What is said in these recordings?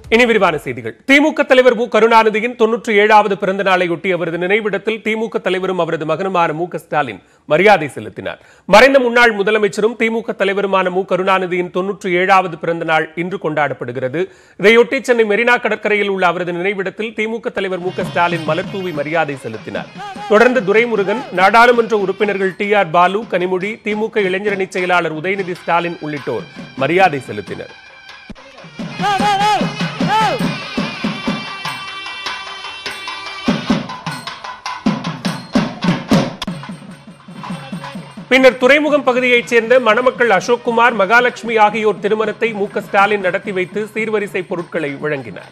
இனி விரிவான செய்திகள் திமுக தலைவர் மு கருணாநிதியின் தொன்னூற்றி ஏழாவது பிறந்த நாளையொட்டி அவரது நினைவிடத்தில் திமுக தலைவரும் அவரது மகனுமான மு க ஸ்டாலின் மரியாதை செலுத்தினார் மறைந்த முன்னாள் முதலமைச்சரும் திமுக தலைவருமான மு கருணாநிதியின் தொன்னூற்றி ஏழாவது பிறந்த நாள் இன்று கொண்டாடப்படுகிறது இதையொட்டி சென்னை மெரினா கடற்கரையில் உள்ள அவரது நினைவிடத்தில் திமுக தலைவர் மு க ஸ்டாலின் மலர்தூவி மரியாதை செலுத்தினார் தொடர்ந்து துரைமுருகன் நாடாளுமன்ற உறுப்பினர்கள் டி ஆர் பாலு கனிமொழி திமுக இளைஞரணி செயலாளர் உதயநிதி ஸ்டாலின் உள்ளிட்டோர் மரியாதை செலுத்தினர் பின்னர் துறைமுகம் பகுதியைச் சேர்ந்த மணமக்கள் அசோக்குமார் மகாலட்சுமி ஆகியோர் திருமணத்தை மு க ஸ்டாலின் நடத்தி வைத்து சீர்வரிசை பொருட்களை வழங்கினார்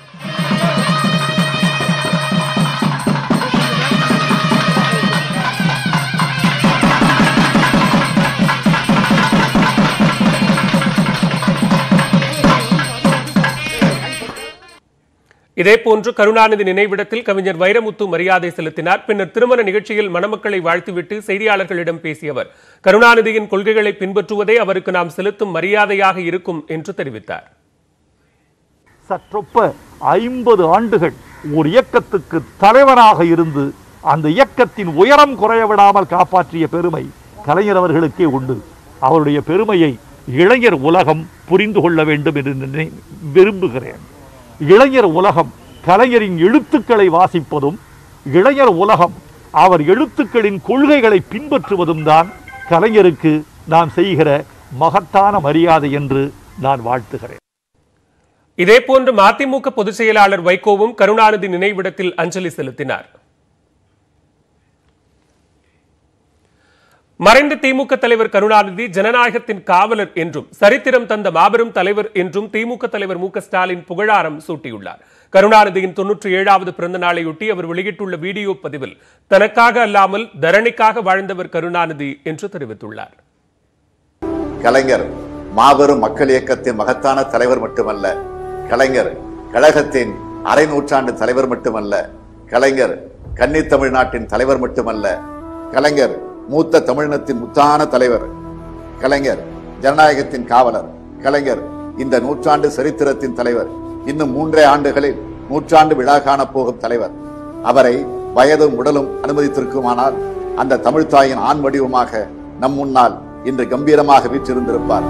இதேபோன்று கருணாநிதி நினைவிடத்தில் கவிஞர் வைரமுத்து மரியாதை செலுத்தினார் பின்னர் திருமண நிகழ்ச்சியில் மணமக்களை வாழ்த்துவிட்டு செய்தியாளர்களிடம் பேசிய அவர் கருணாநிதியின் கொள்கைகளை பின்பற்றுவதே அவருக்கு நாம் செலுத்தும் மரியாதையாக இருக்கும் என்று தெரிவித்தார் சற்றொப்ப ஐம்பது ஆண்டுகள் ஒரு இயக்கத்துக்கு தலைவராக இருந்து அந்த இயக்கத்தின் உயரம் குறைய விடாமல் காப்பாற்றிய பெருமை கலைஞர் அவர்களுக்கே உண்டு அவருடைய பெருமையை இளைஞர் உலகம் புரிந்து கொள்ள வேண்டும் என்று நினை விரும்புகிறேன் இளைஞர் உலகம் கலைஞரின் எழுத்துக்களை வாசிப்பதும் இளைஞர் உலகம் அவர் எழுத்துக்களின் கொள்கைகளை பின்பற்றுவதும் தான் கலைஞருக்கு நாம் செய்கிற மகத்தான மரியாதை என்று நான் வாழ்த்துகிறேன் இதேபோன்று மதிமுக பொதுச் செயலாளர் வைகோவும் கருணாநிதி நினைவிடத்தில் அஞ்சலி செலுத்தினார் மறைந்த திமுக தலைவர் கருணாநிதி ஜனநாயகத்தின் காவலர் என்றும் சரித்திரம் தந்த மாபெரும் தலைவர் என்றும் திமுக தலைவர் மு க ஸ்டாலின் புகழாரம் சூட்டியுள்ளார் கருணாநிதியின் தொன்னூற்றி ஏழாவது பிறந்த நாளையொட்டி அவர் வெளியிட்டுள்ள வீடியோ பதிவில் தனக்காக அல்லாமல் தரணிக்காக வாழ்ந்தவர் கருணாநிதி என்று தெரிவித்துள்ளார் கலைஞர் மாபெரும் மக்கள் இயக்கத்தின் மகத்தான தலைவர் மட்டுமல்ல கலைஞர் கழகத்தின் அரை நூற்றாண்டு தலைவர் மட்டுமல்ல கலைஞர் கன்னி தமிழ்நாட்டின் தலைவர் மட்டுமல்ல கலைஞர் மூத்த தமிழினத்தின் முத்தான தலைவர் கலைஞர் ஜனநாயகத்தின் காவலர் கலைஞர் இந்த நூற்றாண்டு சரித்திரத்தின் தலைவர் இன்னும் மூன்றே ஆண்டுகளில் நூற்றாண்டு விழா காணப் போகும் தலைவர் அவரை வயதும் உடலும் அனுமதித்திருக்குமானால் அந்த தமிழ்த்தாயின் ஆண் வடிவமாக நம் முன்னால் இன்று கம்பீரமாக வீற்றிருந்திருப்பார்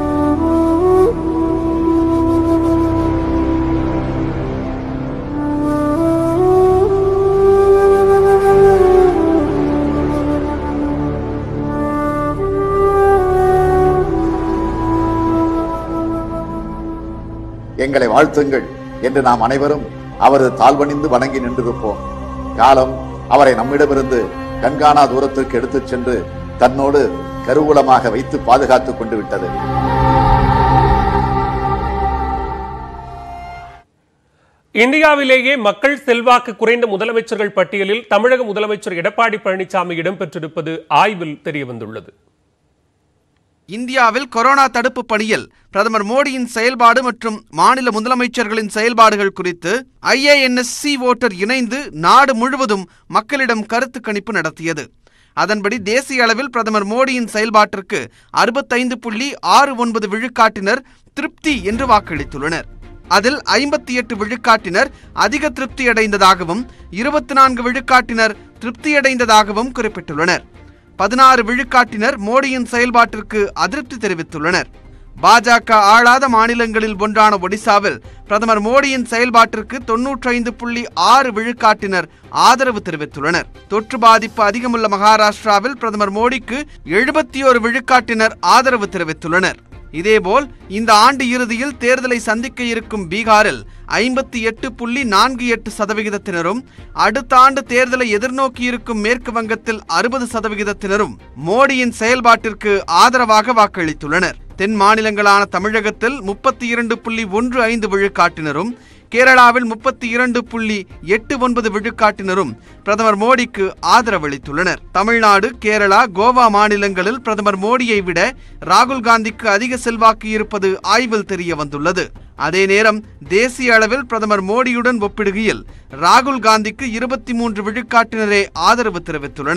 எங்களை வாழ்த்துங்கள் என்று நாம் அனைவரும் அவரது தாழ்வணிந்து வணங்கி நின்றிருப்போம் காலம் அவரை நம்மிடமிருந்து கண்காணா தூரத்திற்கு எடுத்துச் சென்று தன்னோடு கருவூலமாக வைத்து பாதுகாத்துக் கொண்டு விட்டது இந்தியாவிலேயே மக்கள் செல்வாக்கு குறைந்த முதலமைச்சர்கள் பட்டியலில் தமிழக முதலமைச்சர் எடப்பாடி பழனிசாமி இடம்பெற்றிருப்பது ஆய்வில் தெரியவந்துள்ளது இந்தியாவில் கொரோனா தடுப்பு பணியில் பிரதமர் மோடியின் செயல்பாடு மற்றும் மாநில முதலமைச்சர்களின் செயல்பாடுகள் குறித்து ஐஏஎன்எஸ்சி ஓட்டர் இணைந்து நாடு முழுவதும் மக்களிடம் கருத்து கணிப்பு நடத்தியது அதன்படி தேசிய அளவில் பிரதமர் மோடியின் செயல்பாட்டிற்கு அறுபத்தைந்து புள்ளி ஆறு ஒன்பது விழுக்காட்டினர் திருப்தி என்று வாக்களித்துள்ளனர் அதில் ஐம்பத்தி எட்டு விழுக்காட்டினர் அதிக திருப்தியடைந்ததாகவும் இருபத்தி நான்கு விழுக்காட்டினர் திருப்தியடைந்ததாகவும் குறிப்பிட்டுள்ளனர் பதினாறு விழுக்காட்டினர் மோடியின் செயல்பாட்டிற்கு அதிருப்தி தெரிவித்துள்ளனர் பாஜக ஆளாத மாநிலங்களில் ஒன்றான ஒடிசாவில் பிரதமர் மோடியின் செயல்பாட்டிற்கு தொன்னூற்றைந்து புள்ளி ஆறு விழுக்காட்டினர் ஆதரவு தெரிவித்துள்ளனர் தொற்று பாதிப்பு அதிகமுள்ள மகாராஷ்டிராவில் பிரதமர் மோடிக்கு எழுபத்தி ஒரு விழுக்காட்டினர் ஆதரவு தெரிவித்துள்ளனர் இதேபோல் இந்த ஆண்டு இறுதியில் தேர்தலை சந்திக்க இருக்கும் பீகாரில் ஐம்பத்தி எட்டு புள்ளி நான்கு எட்டு சதவிகிதத்தினரும் அடுத்த ஆண்டு தேர்தலை எதிர்நோக்கியிருக்கும் மேற்கு வங்கத்தில் அறுபது சதவிகிதத்தினரும் மோடியின் செயல்பாட்டிற்கு ஆதரவாக வாக்களித்துள்ளனர் தென் மாநிலங்களான தமிழகத்தில் முப்பத்தி இரண்டு புள்ளி ஒன்று ஐந்து விழுக்காட்டினரும் கேரளாவில் முப்பத்தி இரண்டு புள்ளி எட்டு ஒன்பது விழுக்காட்டினரும் பிரதமர் மோடிக்கு ஆதரவளித்துள்ளனர் தமிழ்நாடு கேரளா கோவா மாநிலங்களில் பிரதமர் மோடியை விட ராகுல் காந்திக்கு அதிக செல்வாக்கு இருப்பது ஆய்வில் தெரிய வந்துள்ளது அதே நேரம் தேசிய அளவில் பிரதமர் மோடியுடன் ஒப்பிடுகையில் ராகுல் காந்திக்கு இருபத்தி மூன்று விழுக்காட்டினரே ஆதரவு தெரிவித்துள்ளனர்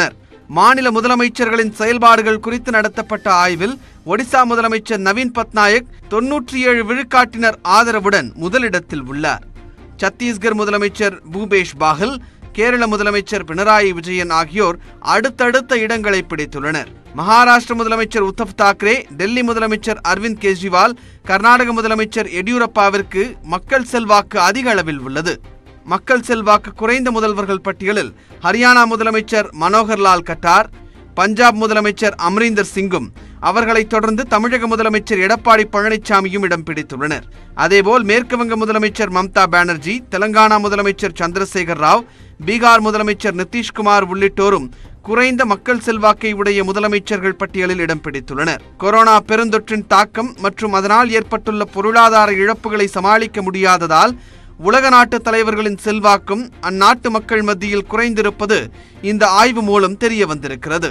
மாநில முதலமைச்சர்களின் செயல்பாடுகள் குறித்து நடத்தப்பட்ட ஆய்வில் ஒடிசா முதலமைச்சர் நவீன் பட்நாயக் தொன்னூற்றி ஏழு விழுக்காட்டினர் ஆதரவுடன் முதலிடத்தில் உள்ளார் சத்தீஸ்கர் முதலமைச்சர் பூபேஷ் பாகல் கேரள முதலமைச்சர் பினராயி விஜயன் ஆகியோர் அடுத்தடுத்த இடங்களை பிடித்துள்ளனர் மகாராஷ்டிர முதலமைச்சர் உத்தவ் தாக்கரே டெல்லி முதலமைச்சர் அரவிந்த் கெஜ்ரிவால் கர்நாடக முதலமைச்சர் எடியூரப்பாவிற்கு மக்கள் செல்வாக்கு அதிக அளவில் உள்ளது மக்கள் செல்வாக்கு குறைந்த முதல்வர்கள் பட்டியலில் ஹரியானா முதலமைச்சர் மனோகர்லால் கட்டார் பஞ்சாப் முதலமைச்சர் அம்ரீந்தர் சிங்கும் அவர்களைத் தொடர்ந்து தமிழக முதலமைச்சர் எடப்பாடி பழனிசாமியும் இடம் பிடித்துள்ளனர் அதேபோல் மேற்குவங்க முதலமைச்சர் மம்தா பானர்ஜி தெலங்கானா முதலமைச்சர் சந்திரசேகர் ராவ் பீகார் முதலமைச்சர் நிதிஷ்குமார் உள்ளிட்டோரும் குறைந்த மக்கள் செல்வாக்கை உடைய முதலமைச்சர்கள் பட்டியலில் இடம் பிடித்துள்ளனர் கொரோனா பெருந்தொற்றின் தாக்கம் மற்றும் அதனால் ஏற்பட்டுள்ள பொருளாதார இழப்புகளை சமாளிக்க முடியாததால் உலக நாட்டு தலைவர்களின் செல்வாக்கும் அந்நாட்டு மக்கள் மத்தியில் குறைந்திருப்பது இந்த ஆய்வு மூலம் தெரிய வந்திருக்கிறது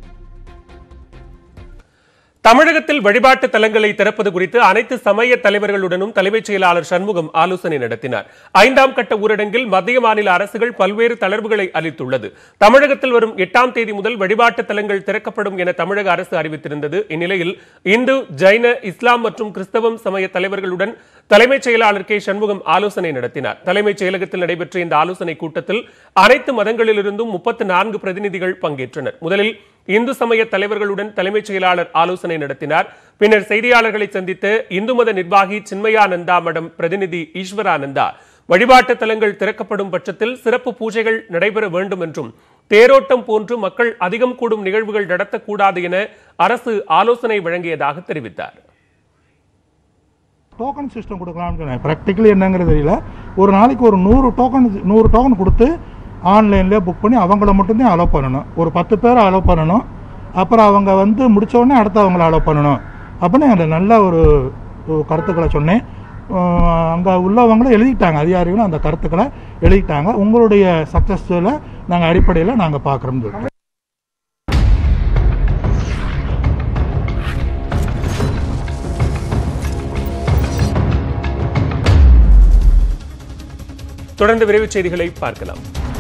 தமிழகத்தில் வழிபாட்டு தலங்களை திறப்பது குறித்து அனைத்து சமய தலைவர்களுடனும் தலைமைச் செயலாளர் சண்முகம் ஆலோசனை நடத்தினார் ஐந்தாம் கட்ட ஊரடங்கில் மத்திய மாநில அரசுகள் பல்வேறு தளர்வுகளை அளித்துள்ளது தமிழகத்தில் வரும் எட்டாம் தேதி முதல் வழிபாட்டு தலங்கள் திறக்கப்படும் என தமிழக அரசு அறிவித்திருந்தது இந்நிலையில் இந்து ஜைன இஸ்லாம் மற்றும் கிறிஸ்தவம் சமய தலைவர்களுடன் தலைமைச் செயலாளர் கே சண்முகம் ஆலோசனை நடத்தினார் தலைமைச் செயலகத்தில் நடைபெற்ற இந்த ஆலோசனை கூட்டத்தில் அனைத்து மதங்களிலிருந்தும் முப்பத்து நான்கு பிரதிநிதிகள் பங்கேற்றனர் முதலில் இந்து சமய தலைவர்களுடன் தலைமைச் செயலாளர் ஆலோசனை நடத்தினார் பின்னர் செய்தியாளர்களை சந்தித்த இந்து மத நிர்வாகி சின்மயானந்தா மடம் பிரதிநிதி ஈஸ்வரானந்தா வழிபாட்டு தலங்கள் திறக்கப்படும் பட்சத்தில் சிறப்பு பூஜைகள் நடைபெற வேண்டும் என்றும் தேரோட்டம் போன்று மக்கள் அதிகம் கூடும் நிகழ்வுகள் நடத்தக்கூடாது என அரசு ஆலோசனை வழங்கியதாக தெரிவித்தார் டோக்கன் சிஸ்டம் கொடுக்கலாம்னு சொன்னேன் ப்ராக்டிக்கலி என்னங்கிறது தெரியல ஒரு நாளைக்கு ஒரு நூறு டோக்கன் நூறு டோக்கன் கொடுத்து ஆன்லைன்லேயே புக் பண்ணி அவங்கள மட்டும்தான் அலோவ் பண்ணணும் ஒரு பத்து பேரை அலோவ் பண்ணணும் அப்புறம் அவங்க வந்து முடிச்ச உடனே அடுத்து அவங்கள அலோவ் பண்ணணும் அப்படின்னு அந்த நல்ல ஒரு ஒரு கருத்துக்களை சொன்னேன் அங்கே உள்ளவங்களும் எழுதிட்டாங்க அதிகாரிகளும் அந்த கருத்துக்களை எழுதிட்டாங்க உங்களுடைய சக்ஸஸில் நாங்கள் அடிப்படையில் நாங்கள் பார்க்குறோம் தொடர்ந்து விரைவுச் செய்திகளை பார்க்கலாம்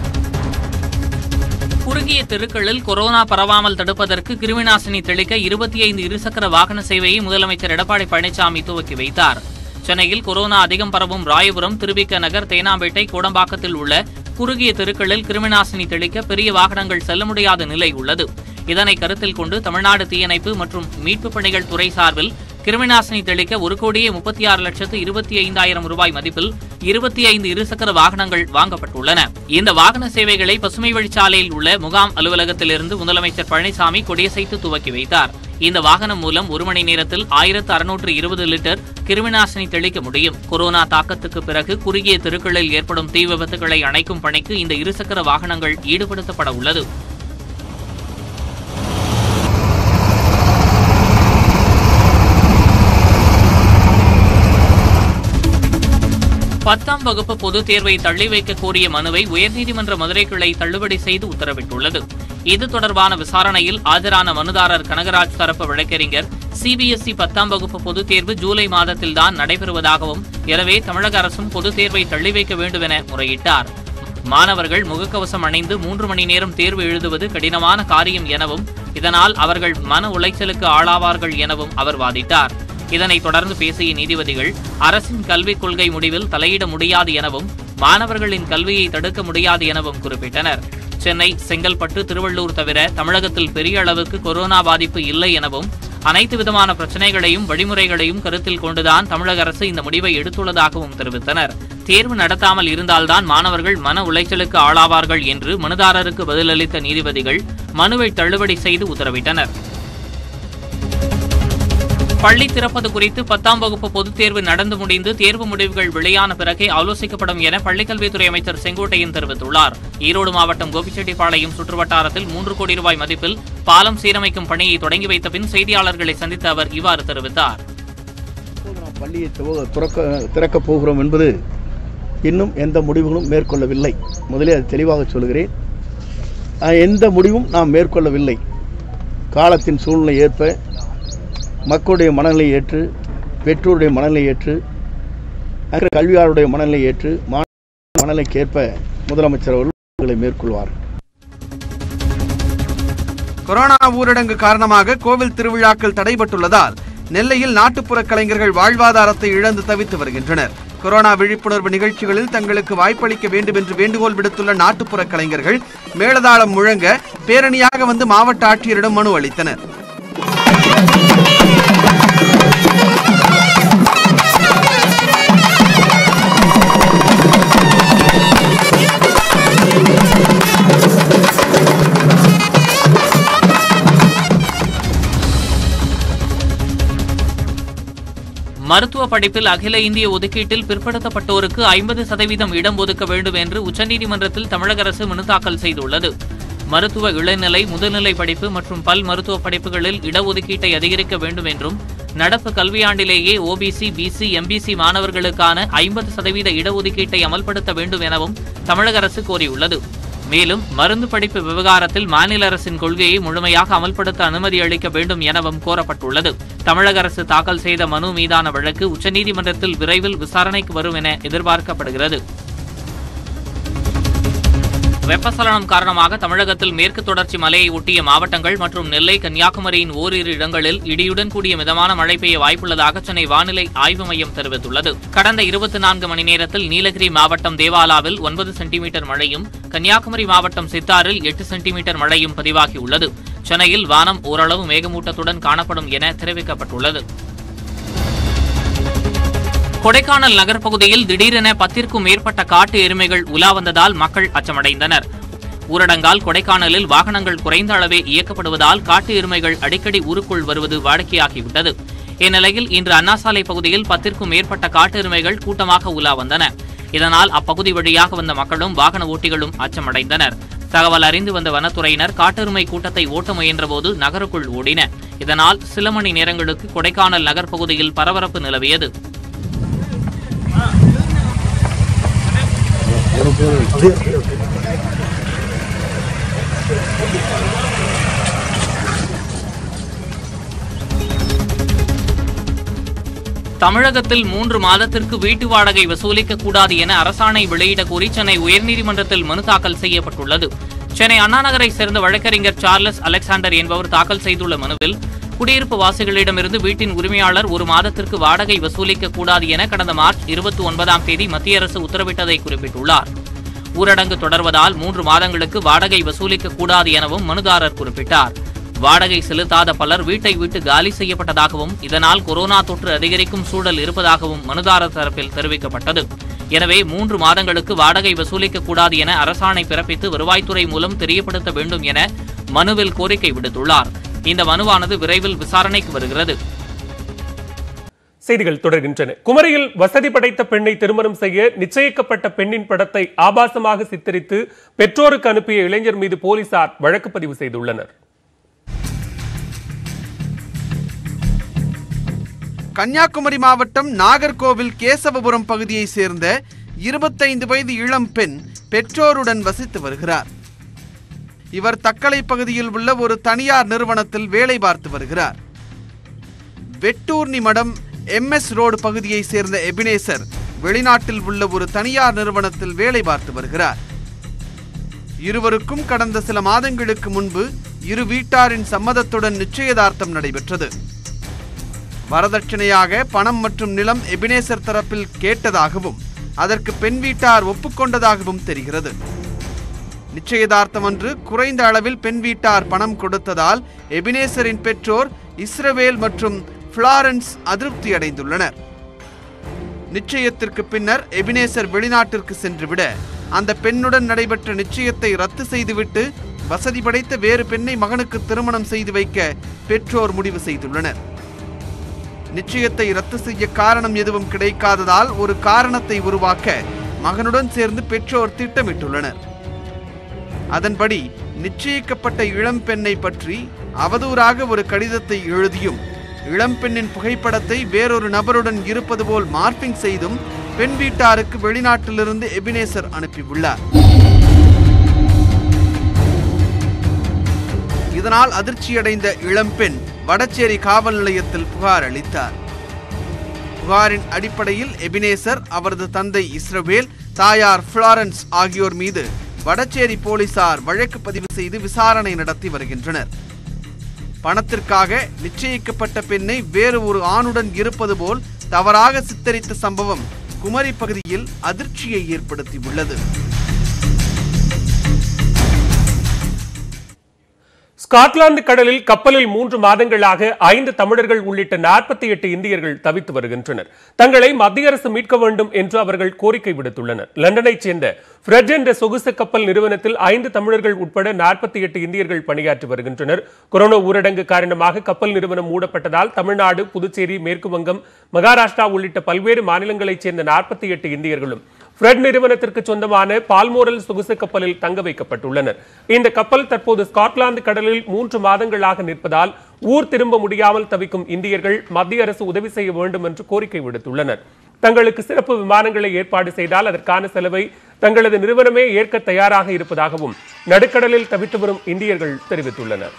குறுகிய தெருக்களில் கொரோனா பரவாமல் தடுப்பதற்கு கிருமிநாசினி தெளிக்க இருபத்தி ஐந்து இருசக்கர வாகன சேவையை முதலமைச்சர் எடப்பாடி பழனிசாமி துவக்கி வைத்தார் சென்னையில் கொரோனா அதிகம் பரவும் ராயபுரம் திருவிக்க நகர் தேனாம்பேட்டை கோடம்பாக்கத்தில் உள்ள குறுகிய தெருக்களில் கிருமிநாசினி தெளிக்க பெரிய வாகனங்கள் செல்ல முடியாத நிலை உள்ளது இதனை கருத்தில் கொண்டு தமிழ்நாடு தீயணைப்பு மற்றும் மீட்புப் பணிகள் துறை சார்பில் கிருமிநாசினி தெளிக்க ஒரு கோடியே முப்பத்தி ஆறு லட்சத்து இருபத்தி ஐந்தாயிரம் ரூபாய் மதிப்பில் இருபத்தி ஐந்து இருசக்கர வாகனங்கள் வாங்கப்பட்டுள்ளன இந்த வாகன சேவைகளை பசுமை வழிச்சாலையில் உள்ள முகாம் அலுவலகத்திலிருந்து முதலமைச்சர் பழனிசாமி கொடியசைத்து துவக்கி வைத்தார் இந்த வாகனம் மூலம் ஒரு மணி நேரத்தில் ஆயிரத்து அறுநூற்று இருபது லிட்டர் கிருமிநாசினி தெளிக்க முடியும் கொரோனா தாக்கத்துக்கு பிறகு குறுகிய தெருக்களில் ஏற்படும் தீ விபத்துகளை அணைக்கும் பணிக்கு இந்த இருசக்கர வாகனங்கள் ஈடுபடுத்தப்பட உள்ளது பத்தாம் வகுப்பு பொதுத் தேர்வை தள்ளி வைக்க கோரிய மனுவை உயர்நீதிமன்ற மதுரை கிளை தள்ளுபடி செய்து உத்தரவிட்டுள்ளது இது தொடர்பான விசாரணையில் ஆஜரான மனுதாரர் கனகராஜ் தரப்பு வழக்கறிஞர் சிபிஎஸ்இ பத்தாம் வகுப்பு பொதுத் தேர்வு ஜூலை மாதத்தில்தான் நடைபெறுவதாகவும் எனவே தமிழக அரசும் பொதுத் தேர்வை தள்ளி வைக்க வேண்டும் என முறையிட்டார் மாணவர்கள் முகக்கவசம் அணிந்து மூன்று மணி நேரம் தேர்வு எழுதுவது கடினமான காரியம் எனவும் இதனால் அவர்கள் மன உளைச்சலுக்கு ஆளாவார்கள் எனவும் அவர் வாதிட்டார் இதனைத் தொடர்ந்து பேசிய நீதிபதிகள் அரசின் கல்விக் கொள்கை முடிவில் தலையிட முடியாது எனவும் மாணவர்களின் கல்வியை தடுக்க முடியாது எனவும் குறிப்பிட்டனர் சென்னை செங்கல்பட்டு திருவள்ளூர் தவிர தமிழகத்தில் பெரிய அளவுக்கு கொரோனா பாதிப்பு இல்லை எனவும் அனைத்து விதமான பிரச்சனைகளையும் வழிமுறைகளையும் கருத்தில் கொண்டுதான் தமிழக அரசு இந்த முடிவை எடுத்துள்ளதாகவும் தெரிவித்தனர் தேர்வு நடத்தாமல் இருந்தால்தான் மாணவர்கள் மன உளைச்சலுக்கு ஆளாவார்கள் என்று மனுதாரருக்கு பதிலளித்த நீதிபதிகள் மனுவை தள்ளுபடி செய்து உத்தரவிட்டனர் பள்ளி திறப்பது குறித்து பத்தாம் வகுப்பு பொதுத் தேர்வு நடந்து முடிந்து தேர்வு முடிவுகள் வெளியான பிறகே ஆலோசிக்கப்படும் என பள்ளிக்கல்வித்துறை அமைச்சர் செங்கோட்டையன் தெரிவித்துள்ளார் ஈரோடு மாவட்டம் கோபிச்செட்டிப்பாளையம் சுற்றுவட்டாரத்தில் மூன்று கோடி ரூபாய் மதிப்பில் பாலம் சீரமைக்கும் பணியை தொடங்கி வைத்த பின் செய்தியாளர்களை சந்தித்த அவர் இவ்வாறு தெரிவித்தார் நாம் பள்ளியை துவ- துறக்க திறக்கப் போகிறோம் என்பது இன்னும் எந்த முடிவுகளும் மேற்கொள்ளவில்லை முதலே அது தெளிவாக சொல்கிறேன் அஹ், எந்த முடிவும் நாம் மேற்கொள்ளவில்லை காலத்தின் சூழ்நிலை ஏற்ப மக்களுடைய மனநிலை ஏற்று பெற்றோருடைய மனநிலை ஏற்று அங்கே கல்வியாளருடைய மனநிலை ஏற்று மாணவ மனநிலைக்கேற்ப முதலமைச்சர் அவர்கள் மேற்கொள்வார் கொரோனா ஊரடங்கு காரணமாக கோவில் திருவிழாக்கள் தடைபட்டுள்ளதால் நெல்லையில் நாட்டுப்புற கலைஞர்கள் வாழ்வாதாரத்தை இழந்து தவித்து வருகின்றனர் கொரோனா விழிப்புணர்வு நிகழ்ச்சிகளில் தங்களுக்கு வாய்ப்பளிக்க வேண்டும் என்று வேண்டுகோள் விடுத்துள்ள நாட்டுப்புற கலைஞர்கள் மேளதாளம் முழங்க பேரணியாக வந்து மாவட்ட ஆட்சியரிடம் மனு அளித்தனர் மருத்துவ படிப்பில் அகில இந்திய ஒதுக்கீட்டில் பிற்படுத்தப்பட்டோருக்கு ஐம்பது சதவீதம் இடம் ஒதுக்க வேண்டும் என்று உச்சநீதிமன்றத்தில் தமிழக அரசு மனு தாக்கல் செய்துள்ளது மருத்துவ இளநிலை முதுநிலை படிப்பு மற்றும் பல் மருத்துவ படிப்புகளில் இடஒதுக்கீட்டை அதிகரிக்க வேண்டும் என்றும் நடப்பு கல்வியாண்டிலேயே ஓபிசி பிசி எம்பிசி மாணவர்களுக்கான ஐம்பது சதவீத இடஒதுக்கீட்டை அமல்படுத்த வேண்டும் எனவும் தமிழக அரசு கோரியுள்ளது மேலும் மருந்து படிப்பு விவகாரத்தில் மாநில அரசின் கொள்கையை முழுமையாக அமல்படுத்த அனுமதி அளிக்க வேண்டும் எனவும் கோரப்பட்டுள்ளது தமிழக அரசு தாக்கல் செய்த மனு மீதான வழக்கு உச்சநீதிமன்றத்தில் விரைவில் விசாரணைக்கு வரும் என எதிர்பார்க்கப்படுகிறது வெப்பசலனம் காரணமாக தமிழகத்தில் மேற்கு தொடர்ச்சி மலையை ஒட்டிய மாவட்டங்கள் மற்றும் நெல்லை கன்னியாகுமரியின் ஓரிரு இடங்களில் இடியுடன் கூடிய மிதமான மழை பெய்ய வாய்ப்புள்ளதாக சென்னை வானிலை ஆய்வு மையம் தெரிவித்துள்ளது கடந்த இருபத்தி நான்கு மணி நேரத்தில் நீலகிரி மாவட்டம் தேவாலாவில் ஒன்பது சென்டிமீட்டர் மழையும் கன்னியாகுமரி மாவட்டம் சித்தாரில் எட்டு சென்டிமீட்டர் மழையும் பதிவாகியுள்ளது சென்னையில் வானம் ஓரளவு மேகமூட்டத்துடன் காணப்படும் என தெரிவிக்கப்பட்டுள்ளது கொடைக்கானல் நகர்ப்பகுதியில் திடீரென பத்திற்கும் மேற்பட்ட காட்டு எருமைகள் உலா வந்ததால் மக்கள் அச்சமடைந்தனர் ஊரடங்கால் கொடைக்கானலில் வாகனங்கள் குறைந்த அளவே இயக்கப்படுவதால் காட்டு எருமைகள் அடிக்கடி ஊருக்குள் வருவது வாடிக்கையாகிவிட்டது இந்நிலையில் இன்று அண்ணாசாலை பகுதியில் பத்திற்கும் மேற்பட்ட காட்டு எருமைகள் கூட்டமாக உலா வந்தன இதனால் அப்பகுதி வழியாக வந்த மக்களும் வாகன ஓட்டிகளும் அச்சமடைந்தனர் தகவல் அறிந்து வந்த வனத்துறையினர் காட்டெருமை கூட்டத்தை ஓட்ட முயன்றபோது நகருக்குள் ஓடின இதனால் சில மணி நேரங்களுக்கு கொடைக்கானல் நகர்ப்பகுதியில் பரபரப்பு நிலவியது தமிழகத்தில் மூன்று மாதத்திற்கு வீட்டு வாடகை வசூலிக்க கூடாது என அரசாணை வெளியிட கோரி சென்னை உயர்நீதிமன்றத்தில் மனு தாக்கல் செய்யப்பட்டுள்ளது சென்னை அண்ணாநகரை சேர்ந்த வழக்கறிஞர் சார்லஸ் அலெக்சாண்டர் என்பவர் தாக்கல் செய்துள்ள மனுவில் குடியிருப்பு வாசிகளிடமிருந்து வீட்டின் உரிமையாளர் ஒரு மாதத்திற்கு வாடகை வசூலிக்க கூடாது என கடந்த மார்ச் இருபத்தி ஒன்பதாம் தேதி மத்திய அரசு உத்தரவிட்டதை குறிப்பிட்டுள்ளார் ஊரடங்கு தொடர்வதால் மூன்று மாதங்களுக்கு வாடகை வசூலிக்க கூடாது எனவும் மனுதாரர் குறிப்பிட்டார் வாடகை செலுத்தாத பலர் வீட்டை விட்டு காலி செய்யப்பட்டதாகவும் இதனால் கொரோனா தொற்று அதிகரிக்கும் சூழல் இருப்பதாகவும் மனுதாரர் தரப்பில் தெரிவிக்கப்பட்டது எனவே மூன்று மாதங்களுக்கு வாடகை வசூலிக்க கூடாது என அரசாணை பிறப்பித்து வருவாய்த்துறை மூலம் தெரியப்படுத்த வேண்டும் என மனுவில் கோரிக்கை விடுத்துள்ளார் இந்த மனுவானது விரைவில் விசாரணைக்கு வருகிறது செய்திகள் தொடர்கின்றன குமரியில் வசதி படைத்த பெண்ணை திருமணம் செய்ய நிச்சயிக்கப்பட்ட பெண்ணின் படத்தை ஆபாசமாக சித்தரித்து பெற்றோருக்கு அனுப்பிய இளைஞர் மீது போலீசார் வழக்கு பதிவு செய்துள்ளனர் கன்னியாகுமரி மாவட்டம் நாகர்கோவில் கேசவபுரம் பகுதியைச் சேர்ந்த இருபத்தைந்து வயது இளம் பெண் பெற்றோருடன் வசித்து வருகிறார் இவர் தக்கலை பகுதியில் உள்ள ஒரு தனியார் நிறுவனத்தில் வேலை பார்த்து வருகிறார் வெட்டூர்னி மடம் எம்எஸ் ரோடு பகுதியைச் சேர்ந்த எபினேசர் வெளிநாட்டில் உள்ள ஒரு தனியார் நிறுவனத்தில் வேலை பார்த்து வருகிறார் இருவருக்கும் கடந்த சில மாதங்களுக்கு முன்பு இரு வீட்டாரின் சம்மதத்துடன் நிச்சயதார்த்தம் நடைபெற்றது வரதட்சணையாக பணம் மற்றும் நிலம் எபினேசர் தரப்பில் கேட்டதாகவும் அதற்கு பெண் வீட்டார் ஒப்புக்கொண்டதாகவும் தெரிகிறது நிச்சயதார்த்தம் அன்று குறைந்த அளவில் பெண் வீட்டார் பணம் கொடுத்ததால் எபினேசரின் பெற்றோர் இஸ்ரவேல் மற்றும் பிளாரன்ஸ் அதிருப்தி அடைந்துள்ளனர் நிச்சயத்திற்கு பின்னர் எபினேசர் வெளிநாட்டிற்கு சென்றுவிட அந்த பெண்ணுடன் நடைபெற்ற நிச்சயத்தை ரத்து செய்துவிட்டு வசதி படைத்த வேறு பெண்ணை மகனுக்கு திருமணம் செய்து வைக்க பெற்றோர் முடிவு செய்துள்ளனர் நிச்சயத்தை ரத்து செய்ய காரணம் எதுவும் கிடைக்காததால் ஒரு காரணத்தை உருவாக்க மகனுடன் சேர்ந்து பெற்றோர் திட்டமிட்டுள்ளனர் அதன்படி நிச்சயிக்கப்பட்ட இளம்பெண்ணை பற்றி அவதூறாக ஒரு கடிதத்தை எழுதியும் இளம்பெண்ணின் புகைப்படத்தை வேறொரு நபருடன் இருப்பது போல் மார்பிங் செய்தும் பெண் வீட்டாருக்கு வெளிநாட்டிலிருந்து எபினேசர் அனுப்பியுள்ளார் இதனால் அதிர்ச்சியடைந்த இளம்பெண் வடச்சேரி காவல் நிலையத்தில் புகார் அளித்தார் புகாரின் அடிப்படையில் எபினேசர் அவரது தந்தை இஸ்ரவேல் தாயார் பிளாரன்ஸ் ஆகியோர் மீது வடச்சேரி போலீசார் வழக்கு பதிவு செய்து விசாரணை நடத்தி வருகின்றனர் பணத்திற்காக நிச்சயிக்கப்பட்ட பெண்ணை வேறு ஒரு ஆணுடன் இருப்பது போல் தவறாக சித்தரித்த சம்பவம் குமரி பகுதியில் அதிர்ச்சியை ஏற்படுத்தியுள்ளது ஸ்காட்லாந்து கடலில் கப்பலில் மூன்று மாதங்களாக ஐந்து தமிழர்கள் உள்ளிட்ட நாற்பத்தி எட்டு இந்தியர்கள் தவித்து வருகின்றனர் தங்களை மத்திய அரசு மீட்க வேண்டும் என்று அவர்கள் கோரிக்கை விடுத்துள்ளனர் லண்டனைச் சேர்ந்த ஃப்ரெட் என்ற சொகுசு கப்பல் நிறுவனத்தில் ஐந்து தமிழர்கள் உட்பட நாற்பத்தி எட்டு இந்தியர்கள் பணியாற்றி வருகின்றனர் கொரோனா ஊரடங்கு காரணமாக கப்பல் நிறுவனம் மூடப்பட்டதால் தமிழ்நாடு புதுச்சேரி மேற்கு வங்கம் மகாராஷ்டிரா உள்ளிட்ட பல்வேறு மாநிலங்களைச் சேர்ந்த நாற்பத்தி எட்டு இந்தியர்களும் ஃப்ரெட் நிறுவனத்திற்கு சொந்தமான பால்மோரல் சொகுசு கப்பலில் தங்க வைக்கப்பட்டுள்ளனர் இந்த கப்பல் தற்போது ஸ்காட்லாந்து கடலில் மூன்று மாதங்களாக நிற்பதால் ஊர் திரும்ப முடியாமல் தவிக்கும் இந்தியர்கள் மத்திய அரசு உதவி செய்ய வேண்டும் என்று கோரிக்கை விடுத்துள்ளனர் தங்களுக்கு சிறப்பு விமானங்களை ஏற்பாடு செய்தால் அதற்கான செலவை தங்களது நிறுவனமே ஏற்க தயாராக இருப்பதாகவும் நடுக்கடலில் தவித்து வரும் இந்தியர்கள் தெரிவித்துள்ளனர்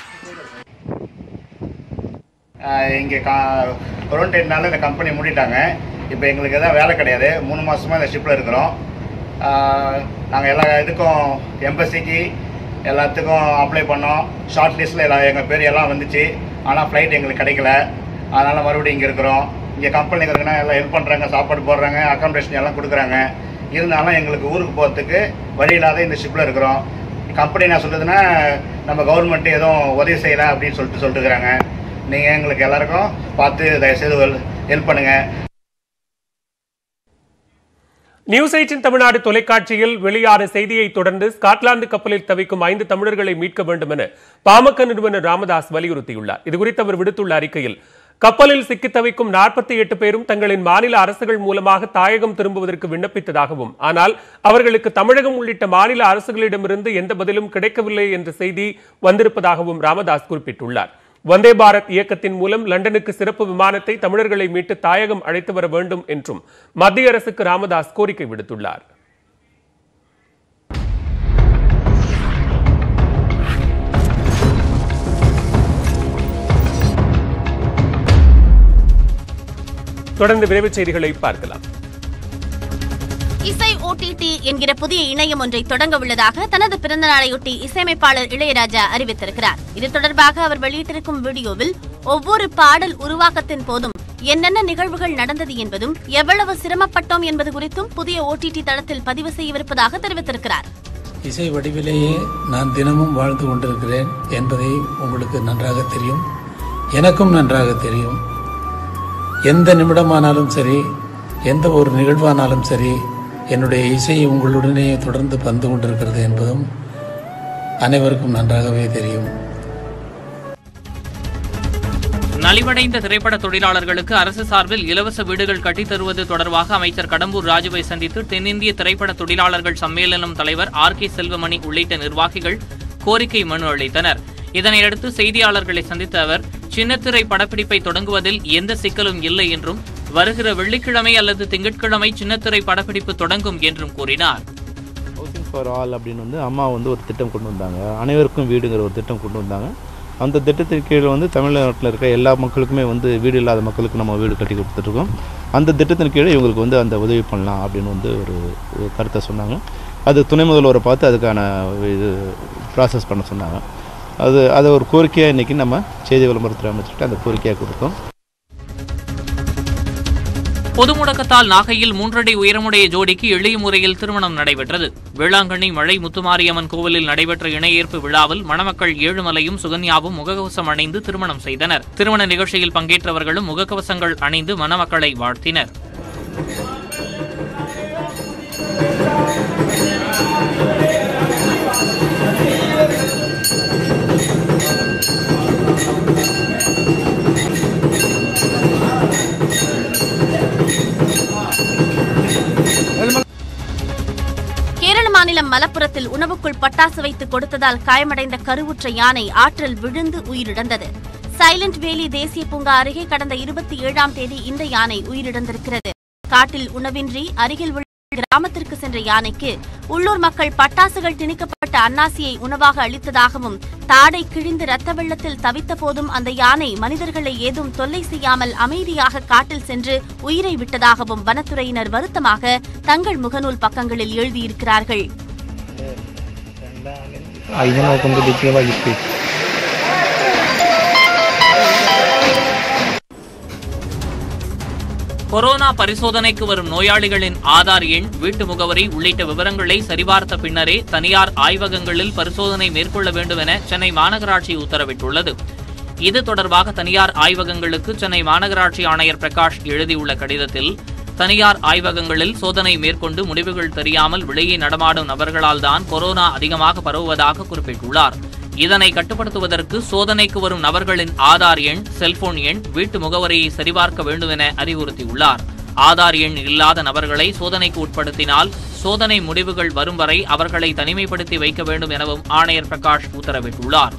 இங்கே கா குவாரண்டைன்னால இந்த கம்பெனி மூடிட்டாங்க இப்போ எங்களுக்கு எதாவது வேலை கிடையாது மூணு மாதமாக இந்த ஷிப்பில் இருக்கிறோம் நாங்கள் எல்லா இதுக்கும் எம்பசிக்கு எல்லாத்துக்கும் அப்ளை பண்ணோம் ஷார்ட் லிஸ்ட்டில் எல்லா எங்கள் பேர் எல்லாம் வந்துச்சு ஆனால் ஃப்ளைட் எங்களுக்கு கிடைக்கல அதனால் மறுபடியும் இங்கே இருக்கிறோம் இங்கே கம்பெனி இருக்குன்னா எல்லாம் ஹெல்ப் பண்ணுறாங்க சாப்பாடு போடுறாங்க அக்காமடேஷன் எல்லாம் கொடுக்குறாங்க இருந்தாலும் எங்களுக்கு ஊருக்கு போகிறதுக்கு வழி இல்லாத இந்த ஷிப்பில் இருக்கிறோம் கம்பெனி என்ன சொல்லுதுன்னா நம்ம கவர்மெண்ட் எதுவும் உதவி செய்யலை அப்படின்னு சொல்லிட்டு சொல்லிட்டுருக்குறாங்க நீங்கள் எங்களுக்கு எல்லாருக்கும் பார்த்து தயவுசெய்து ஹெல்ப் பண்ணுங்கள் நியூஸ் எயிட்டின் தமிழ்நாடு தொலைக்காட்சியில் வெளியான செய்தியை தொடர்ந்து ஸ்காட்லாந்து கப்பலில் தவிக்கும் ஐந்து தமிழர்களை மீட்க வேண்டும் என பாமக நிறுவனர் ராமதாஸ் வலியுறுத்தியுள்ளார் இதுகுறித்து அவர் விடுத்துள்ள அறிக்கையில் கப்பலில் சிக்கி தவிக்கும் நாற்பத்தி எட்டு பேரும் தங்களின் மாநில அரசுகள் மூலமாக தாயகம் திரும்புவதற்கு விண்ணப்பித்ததாகவும் ஆனால் அவர்களுக்கு தமிழகம் உள்ளிட்ட மாநில அரசுகளிடமிருந்து எந்த பதிலும் கிடைக்கவில்லை என்ற செய்தி வந்திருப்பதாகவும் ராமதாஸ் குறிப்பிட்டுள்ளார் வந்தே பாரத் இயக்கத்தின் மூலம் லண்டனுக்கு சிறப்பு விமானத்தை தமிழர்களை மீட்டு தாயகம் அழைத்து வர வேண்டும் என்றும் மத்திய அரசுக்கு ராமதாஸ் கோரிக்கை விடுத்துள்ளார் தொடர்ந்து விரைவுச் செய்திகளை பார்க்கலாம் இசை ஓடிடி என்கிற புதிய இணையம் ஒன்றை தொடங்க உள்ளதாக தனது பிறந்த நாளையொட்டி இசையமைப்பாளர் இளையராஜா அறிவித்திருக்கிறார் இது தொடர்பாக அவர் வெளியிட்டிருக்கும் வீடியோவில் ஒவ்வொரு பாடல் உருவாக்கத்தின் போதும் என்னென்ன நிகழ்வுகள் நடந்தது என்பதும் எவ்வளவு சிரமப்பட்டோம் என்பது குறித்தும் புதிய ஓடிடி தளத்தில் பதிவு செய்யவிருப்பதாக தெரிவித்திருக்கிறார் இசை வடிவிலேயே நான் தினமும் வாழ்ந்து கொண்டிருக்கிறேன் என்பதை உங்களுக்கு நன்றாக தெரியும் எனக்கும் நன்றாக தெரியும் எந்த நிமிடமானாலும் சரி எந்த ஒரு நிகழ்வானாலும் சரி என்னுடைய இசை உங்களுடனே தொடர்ந்து வந்து கொண்டிருக்கிறது என்பதும் அனைவருக்கும் நன்றாகவே தெரியும் நலிவடைந்த திரைப்பட தொழிலாளர்களுக்கு அரசு சார்பில் இலவச வீடுகள் கட்டித் தருவது தொடர்பாக அமைச்சர் கடம்பூர் ராஜுவை சந்தித்து தென்னிந்திய திரைப்பட தொழிலாளர்கள் சம்மேளனம் தலைவர் ஆர் கே செல்வமணி உள்ளிட்ட நிர்வாகிகள் கோரிக்கை மனு அளித்தனர் இதனையடுத்து செய்தியாளர்களை சந்தித்த அவர் சின்னத்திரை படப்பிடிப்பை தொடங்குவதில் எந்த சிக்கலும் இல்லை என்றும் வருகிற வெள்ளிக்கிழமை அல்லது திங்கட்கிழமை சின்னத்திரை படப்பிடிப்பு தொடங்கும் என்றும் கூறினார் ஹவுசிங் ஃபார் ஆல் அப்படின்னு வந்து அம்மா வந்து ஒரு திட்டம் கொண்டு வந்தாங்க அனைவருக்கும் வீடுங்கிற ஒரு திட்டம் கொண்டு வந்தாங்க அந்த திட்டத்தின் கீழ் வந்து தமிழ்நாட்டில் இருக்க எல்லா மக்களுக்குமே வந்து வீடு இல்லாத மக்களுக்கு நம்ம வீடு கட்டி கொடுத்துட்ருக்கோம் அந்த திட்டத்தின் கீழே இவங்களுக்கு வந்து அந்த உதவி பண்ணலாம் அப்படின்னு வந்து ஒரு ஒரு கருத்தை சொன்னாங்க அது துணை முதல்வரை பார்த்து அதுக்கான இது ப்ராசஸ் பண்ண சொன்னாங்க அது அதை ஒரு கோரிக்கையாக இன்றைக்கி நம்ம செய்தி விளம்பரத்துறை அமைச்சிட்டு அந்த கோரிக்கையாக கொடுத்தோம் பொது முடக்கத்தால் நாகையில் மூன்றடி உயரமுடைய ஜோடிக்கு எளிய முறையில் திருமணம் நடைபெற்றது வேளாங்கண்ணி மழை முத்துமாரியம்மன் கோவிலில் நடைபெற்ற இணையேற்பு விழாவில் மணமக்கள் ஏழுமலையும் சுகன்யாவும் முகக்கவசம் அணிந்து திருமணம் செய்தனர் திருமண நிகழ்ச்சியில் பங்கேற்றவர்களும் முகக்கவசங்கள் அணிந்து மணமக்களை வாழ்த்தினர் கேரள மாநிலம் மலப்புரத்தில் உணவுக்குள் பட்டாசு வைத்து கொடுத்ததால் காயமடைந்த கருவுற்ற யானை ஆற்றில் விழுந்து உயிரிழந்தது சைலண்ட் வேலி தேசிய பூங்கா அருகே கடந்த இருபத்தி ஏழாம் தேதி இந்த யானை உயிரிழந்திருக்கிறது காட்டில் உணவின்றி அருகில் உள்ள கிராமத்திற்கு சென்ற யானைக்கு உள்ளூர் மக்கள் பட்டாசுகள் திணிக்கப்பட்ட அன்னாசியை உணவாக அளித்ததாகவும் தாடை கிழிந்து ரத்த வெள்ளத்தில் தவித்த போதும் அந்த யானை மனிதர்களை ஏதும் தொல்லை செய்யாமல் அமைதியாக காட்டில் சென்று உயிரை விட்டதாகவும் வனத்துறையினர் வருத்தமாக தங்கள் முகநூல் பக்கங்களில் எழுதியிருக்கிறார்கள் അതിനെ നോക്കുമ്പോൾ ഡിഗ്രി വൈകിട്ട് கொரோனா பரிசோதனைக்கு வரும் நோயாளிகளின் ஆதார் எண் வீட்டு முகவரி உள்ளிட்ட விவரங்களை சரிபார்த்த பின்னரே தனியார் ஆய்வகங்களில் பரிசோதனை மேற்கொள்ள வேண்டும் என சென்னை மாநகராட்சி உத்தரவிட்டுள்ளது இது தொடர்பாக தனியார் ஆய்வகங்களுக்கு சென்னை மாநகராட்சி ஆணையர் பிரகாஷ் எழுதியுள்ள கடிதத்தில் தனியார் ஆய்வகங்களில் சோதனை மேற்கொண்டு முடிவுகள் தெரியாமல் வெளியே நடமாடும் நபர்களால் தான் கொரோனா அதிகமாக பரவுவதாக குறிப்பிட்டுள்ளார் இதனை கட்டுப்படுத்துவதற்கு சோதனைக்கு வரும் நபர்களின் ஆதார் எண் செல்போன் எண் வீட்டு முகவரியை சரிபார்க்க வேண்டும் என அறிவுறுத்தியுள்ளார் ஆதார் எண் இல்லாத நபர்களை சோதனைக்கு உட்படுத்தினால் சோதனை முடிவுகள் வரும் வரை அவர்களை தனிமைப்படுத்தி வைக்க வேண்டும் எனவும் ஆணையர் பிரகாஷ் உத்தரவிட்டுள்ளார்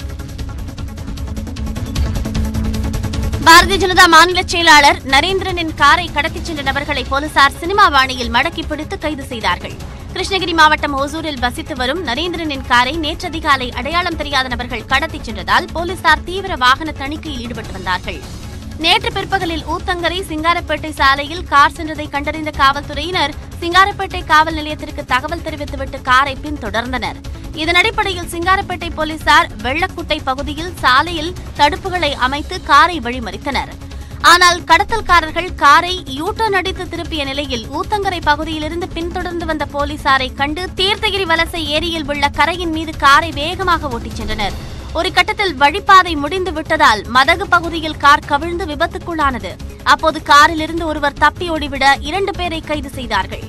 பாரதிய ஜனதா மாநில செயலாளர் நரேந்திரனின் காரை கடத்திச் சென்ற நபர்களை போலீசார் சினிமா வாணியில் மடக்கி பிடித்து கைது செய்தார்கள் கிருஷ்ணகிரி மாவட்டம் ஓசூரில் வசித்து வரும் நரேந்திரனின் காரை நேற்று அதிகாலை அடையாளம் தெரியாத நபர்கள் கடத்திச் சென்றதால் போலீசார் தீவிர வாகன தணிக்கையில் ஈடுபட்டு வந்தார்கள் நேற்று பிற்பகலில் ஊத்தங்கரை சிங்காரப்பேட்டை சாலையில் கார் சென்றதை கண்டறிந்த காவல்துறையினர் சிங்காரப்பேட்டை காவல் நிலையத்திற்கு தகவல் தெரிவித்துவிட்டு காரை பின்தொடர்ந்தனர் இதன் அடிப்படையில் சிங்காரப்பேட்டை போலீசார் வெள்ளக்குட்டை பகுதியில் சாலையில் தடுப்புகளை அமைத்து காரை வழிமறித்தனர் ஆனால் கடத்தல்காரர்கள் காரை யூட்டர்ன் அடித்து திருப்பிய நிலையில் ஊத்தங்கரை பகுதியிலிருந்து பின்தொடர்ந்து வந்த போலீசாரை கண்டு தீர்த்தகிரி வலசை ஏரியில் உள்ள கரையின் மீது காரை வேகமாக ஓட்டிச் சென்றனர் ஒரு கட்டத்தில் வழிப்பாதை முடிந்து விட்டதால் மதகு பகுதியில் கார் கவிழ்ந்து விபத்துக்குள்ளானது அப்போது காரிலிருந்து ஒருவர் தப்பி ஓடிவிட இரண்டு பேரை கைது செய்தார்கள்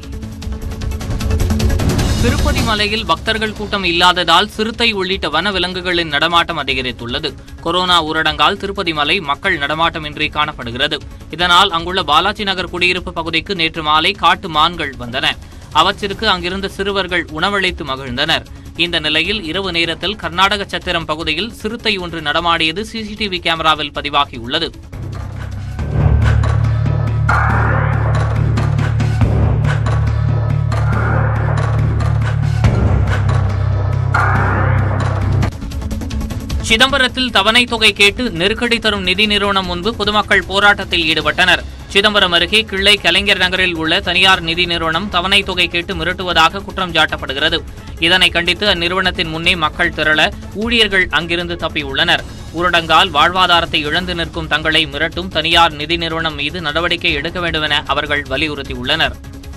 திருப்பதி மலையில் பக்தர்கள் கூட்டம் இல்லாததால் சிறுத்தை உள்ளிட்ட வன விலங்குகளின் நடமாட்டம் அதிகரித்துள்ளது கொரோனா ஊரடங்கால் திருப்பதி மலை மக்கள் நடமாட்டமின்றி காணப்படுகிறது இதனால் அங்குள்ள பாலாஜி நகர் குடியிருப்பு பகுதிக்கு நேற்று மாலை காட்டு மான்கள் வந்தன அவற்றிற்கு அங்கிருந்த சிறுவர்கள் உணவளித்து மகிழ்ந்தனர் இந்த நிலையில் இரவு நேரத்தில் கர்நாடக சத்திரம் பகுதியில் சிறுத்தை ஒன்று நடமாடியது சிசிடிவி கேமராவில் பதிவாகியுள்ளது சிதம்பரத்தில் தவணை தொகை கேட்டு நெருக்கடி தரும் நிதி நிறுவனம் முன்பு பொதுமக்கள் போராட்டத்தில் ஈடுபட்டனர் சிதம்பரம் அருகே கிள்ளை கலைஞர் நகரில் உள்ள தனியார் நிதி நிறுவனம் தவணை தொகை கேட்டு மிரட்டுவதாக குற்றம் சாட்டப்படுகிறது இதனை கண்டித்து அந்நிறுவனத்தின் முன்னே மக்கள் திரள ஊழியர்கள் அங்கிருந்து தப்பியுள்ளனர் ஊரடங்கால் வாழ்வாதாரத்தை இழந்து நிற்கும் தங்களை மிரட்டும் தனியார் நிதி நிறுவனம் மீது நடவடிக்கை எடுக்க வேண்டும் என அவர்கள் வலியுறுத்தியுள்ளனர்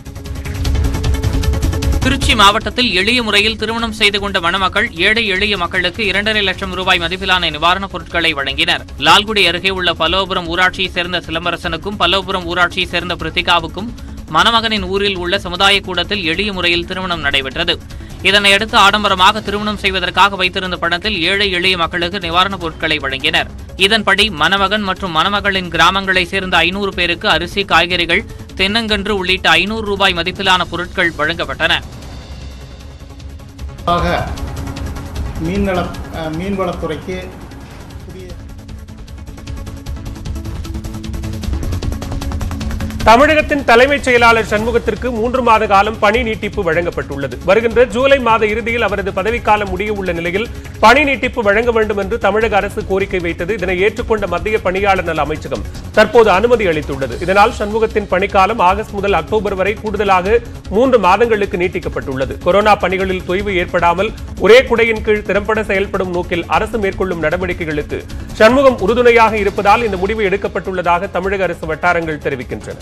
திருச்சி மாவட்டத்தில் எளிய முறையில் திருமணம் செய்து கொண்ட மணமக்கள் ஏழை எளிய மக்களுக்கு இரண்டரை லட்சம் ரூபாய் மதிப்பிலான நிவாரணப் பொருட்களை வழங்கினர் லால்குடி அருகே உள்ள பல்லவபுரம் ஊராட்சியைச் சேர்ந்த சிலம்பரசனுக்கும் பல்லவபுரம் ஊராட்சியைச் சேர்ந்த பிரித்திகாவுக்கும் மணமகனின் ஊரில் உள்ள சமுதாய கூடத்தில் எளிய முறையில் திருமணம் நடைபெற்றது இதனையடுத்து ஆடம்பரமாக திருமணம் செய்வதற்காக வைத்திருந்த பணத்தில் ஏழை எளிய மக்களுக்கு நிவாரணப் பொருட்களை வழங்கினர் இதன்படி மணமகன் மற்றும் மணமகளின் கிராமங்களைச் சேர்ந்த ஐநூறு பேருக்கு அரிசி காய்கறிகள் தென்னங்கன்று உள்ளிட்ட ஐநூறு ரூபாய் மதிப்பிலான பொருட்கள் வழங்கப்பட்டன ஆக மீன்வள அஹ், மீன்வளத்துறைக்கு புதிய தமிழகத்தின் தலைமைச் செயலாளர் சண்முகத்திற்கு மூன்று மாத காலம் பணி நீட்டிப்பு வழங்கப்பட்டுள்ளது வருகின்ற ஜூலை மாத இறுதியில் அவரது பதவிக்காலம் முடிய உள்ள நிலையில் பணி நீட்டிப்பு வழங்க வேண்டும் என்று தமிழக அரசு கோரிக்கை வைத்தது இதனை ஏற்றுக்கொண்ட மத்திய பணியாளர் நல அமைச்சகம் தற்போது அனுமதி அளித்துள்ளது இதனால் சண்முகத்தின் பணிக்காலம் ஆகஸ்ட் முதல் அக்டோபர் வரை கூடுதலாக மூன்று மாதங்களுக்கு நீட்டிக்கப்பட்டுள்ளது கொரோனா பணிகளில் தொய்வு ஏற்படாமல் ஒரே குடையின் கீழ் திறம்பட செயல்படும் நோக்கில் அரசு மேற்கொள்ளும் நடவடிக்கைகளுக்கு சண்முகம் உறுதுணையாக இருப்பதால் இந்த முடிவு எடுக்கப்பட்டுள்ளதாக தமிழக அரசு வட்டாரங்கள் தெரிவிக்கின்றன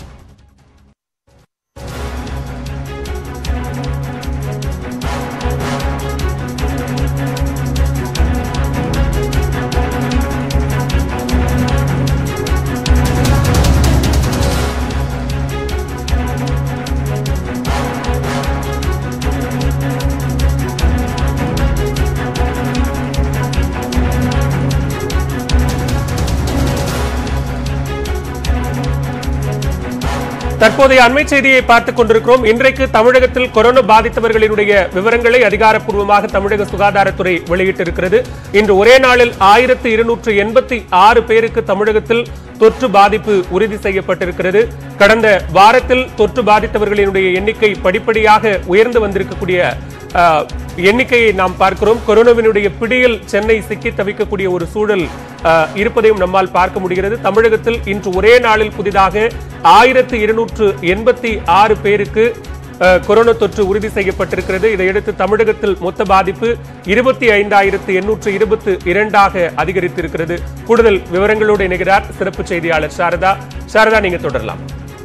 தற்போதைய அண்மை செய்தியை பார்த்துக் கொண்டிருக்கிறோம் இன்றைக்கு தமிழகத்தில் கொரோனா பாதித்தவர்களினுடைய விவரங்களை அதிகாரப்பூர்வமாக தமிழக சுகாதாரத்துறை வெளியிட்டிருக்கிறது இன்று ஒரே நாளில் ஆயிரத்து இருநூற்று எண்பத்தி ஆறு பேருக்கு தமிழகத்தில் தொற்று பாதிப்பு உறுதி செய்யப்பட்டிருக்கிறது கடந்த வாரத்தில் தொற்று பாதித்தவர்களினுடைய எண்ணிக்கை படிப்படியாக உயர்ந்து வந்திருக்கக்கூடிய ஆஹ், எண்ணிக்கையை நாம் பார்க்கிறோம் கொரோனாவினுடைய பிடியில் சென்னை சிக்கி தவிக்கக்கூடிய ஒரு சூழல் ஆஹ், இருப்பதையும் நம்மால் பார்க்க முடிகிறது தமிழகத்தில் இன்று ஒரே நாளில் புதிதாக ஆயிரத்து இருநூற்று எண்பத்தி ஆறு பேருக்கு ஆஹ், கொரோனா தொற்று உறுதி செய்யப்பட்டிருக்கிறது இதையடுத்து தமிழகத்தில் மொத்த பாதிப்பு இருபத்தி ஐந்தாயிரத்து எண்ணூற்று இருபத்து இரண்டாக அதிகரித்திருக்கிறது கூடுதல் விவரங்களோடு இணைகிறார் சிறப்பு செய்தியாளர் சாரதா சாரதா நீங்க தொடரலாம்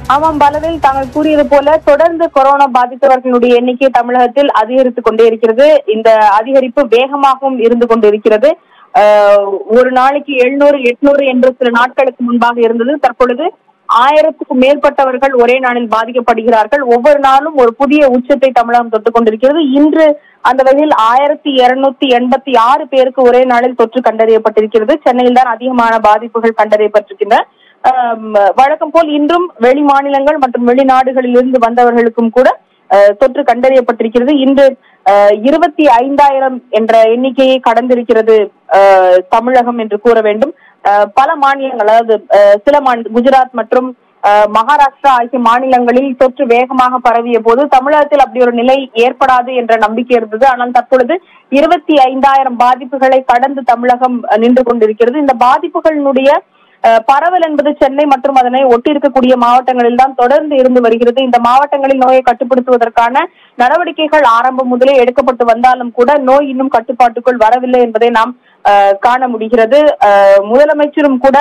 ஆமாம் பலவில் தாங்கள் கூறியது போல தொடர்ந்து கொரோனா பாதித்தவர்களுடைய எண்ணிக்கை தமிழகத்தில் அதிகரித்துக் கொண்டே இருக்கிறது இந்த அதிகரிப்பு வேகமாகவும் இருந்து கொண்டிருக்கிறது ஆஹ், ஒரு நாளைக்கு எழுநூறு எட்நூறு என்று சில நாட்களுக்கு முன்பாக இருந்தது தற்பொழுது ஆயிரத்துக்கும் மேற்பட்டவர்கள் ஒரே நாளில் பாதிக்கப்படுகிறார்கள் ஒவ்வொரு நாளும் ஒரு புதிய உச்சத்தை தமிழகம் தொட்டுக் கொண்டிருக்கிறது இன்று அந்த வகையில் ஆயிரத்தி இருநூத்தி எண்பத்தி ஆறு பேருக்கு ஒரே நாளில் தொற்று கண்டறியப்பட்டிருக்கிறது சென்னையில் தான் அதிகமான பாதிப்புகள் கண்டறியப்பட்டிருக்கின்றன ஆம், வழக்கம் போல் இன்றும் வெளி மாநிலங்கள் மற்றும் வெளிநாடுகளில் இருந்து வந்தவர்களுக்கும் கூட அஹ், தொற்று கண்டறியப்பட்டிருக்கிறது இன்று இருபத்தி ஐந்தாயிரம் என்ற எண்ணிக்கையை கடந்திருக்கிறது அஹ், தமிழகம் என்று கூற வேண்டும் அஹ், பல மாநிலங்கள் அதாவது அஹ், சில மாநில குஜராத் மற்றும் அஹ், மகாராஷ்டிரா ஆகிய மாநிலங்களில் தொற்று வேகமாக பரவிய போது தமிழகத்தில் அப்படி ஒரு நிலை ஏற்படாது என்ற நம்பிக்கை இருந்தது ஆனால் தற்பொழுது இருபத்தி ஐந்தாயிரம் பாதிப்புகளை கடந்து தமிழகம் அஹ், நின்று கொண்டிருக்கிறது இந்த பாதிப்புகளினுடைய அஹ், பரவல் என்பது சென்னை மற்றும் அதனை ஒட்டி இருக்கக்கூடிய மாவட்டங்களில் தான் தொடர்ந்து இருந்து வருகிறது இந்த மாவட்டங்களில் நோயை கட்டுப்படுத்துவதற்கான நடவடிக்கைகள் ஆரம்பம் முதலே எடுக்கப்பட்டு வந்தாலும் கூட நோய் இன்னும் கட்டுப்பாட்டுக்குள் வரவில்லை என்பதை நாம் அஹ், காண முடிகிறது அஹ், முதலமைச்சரும் கூட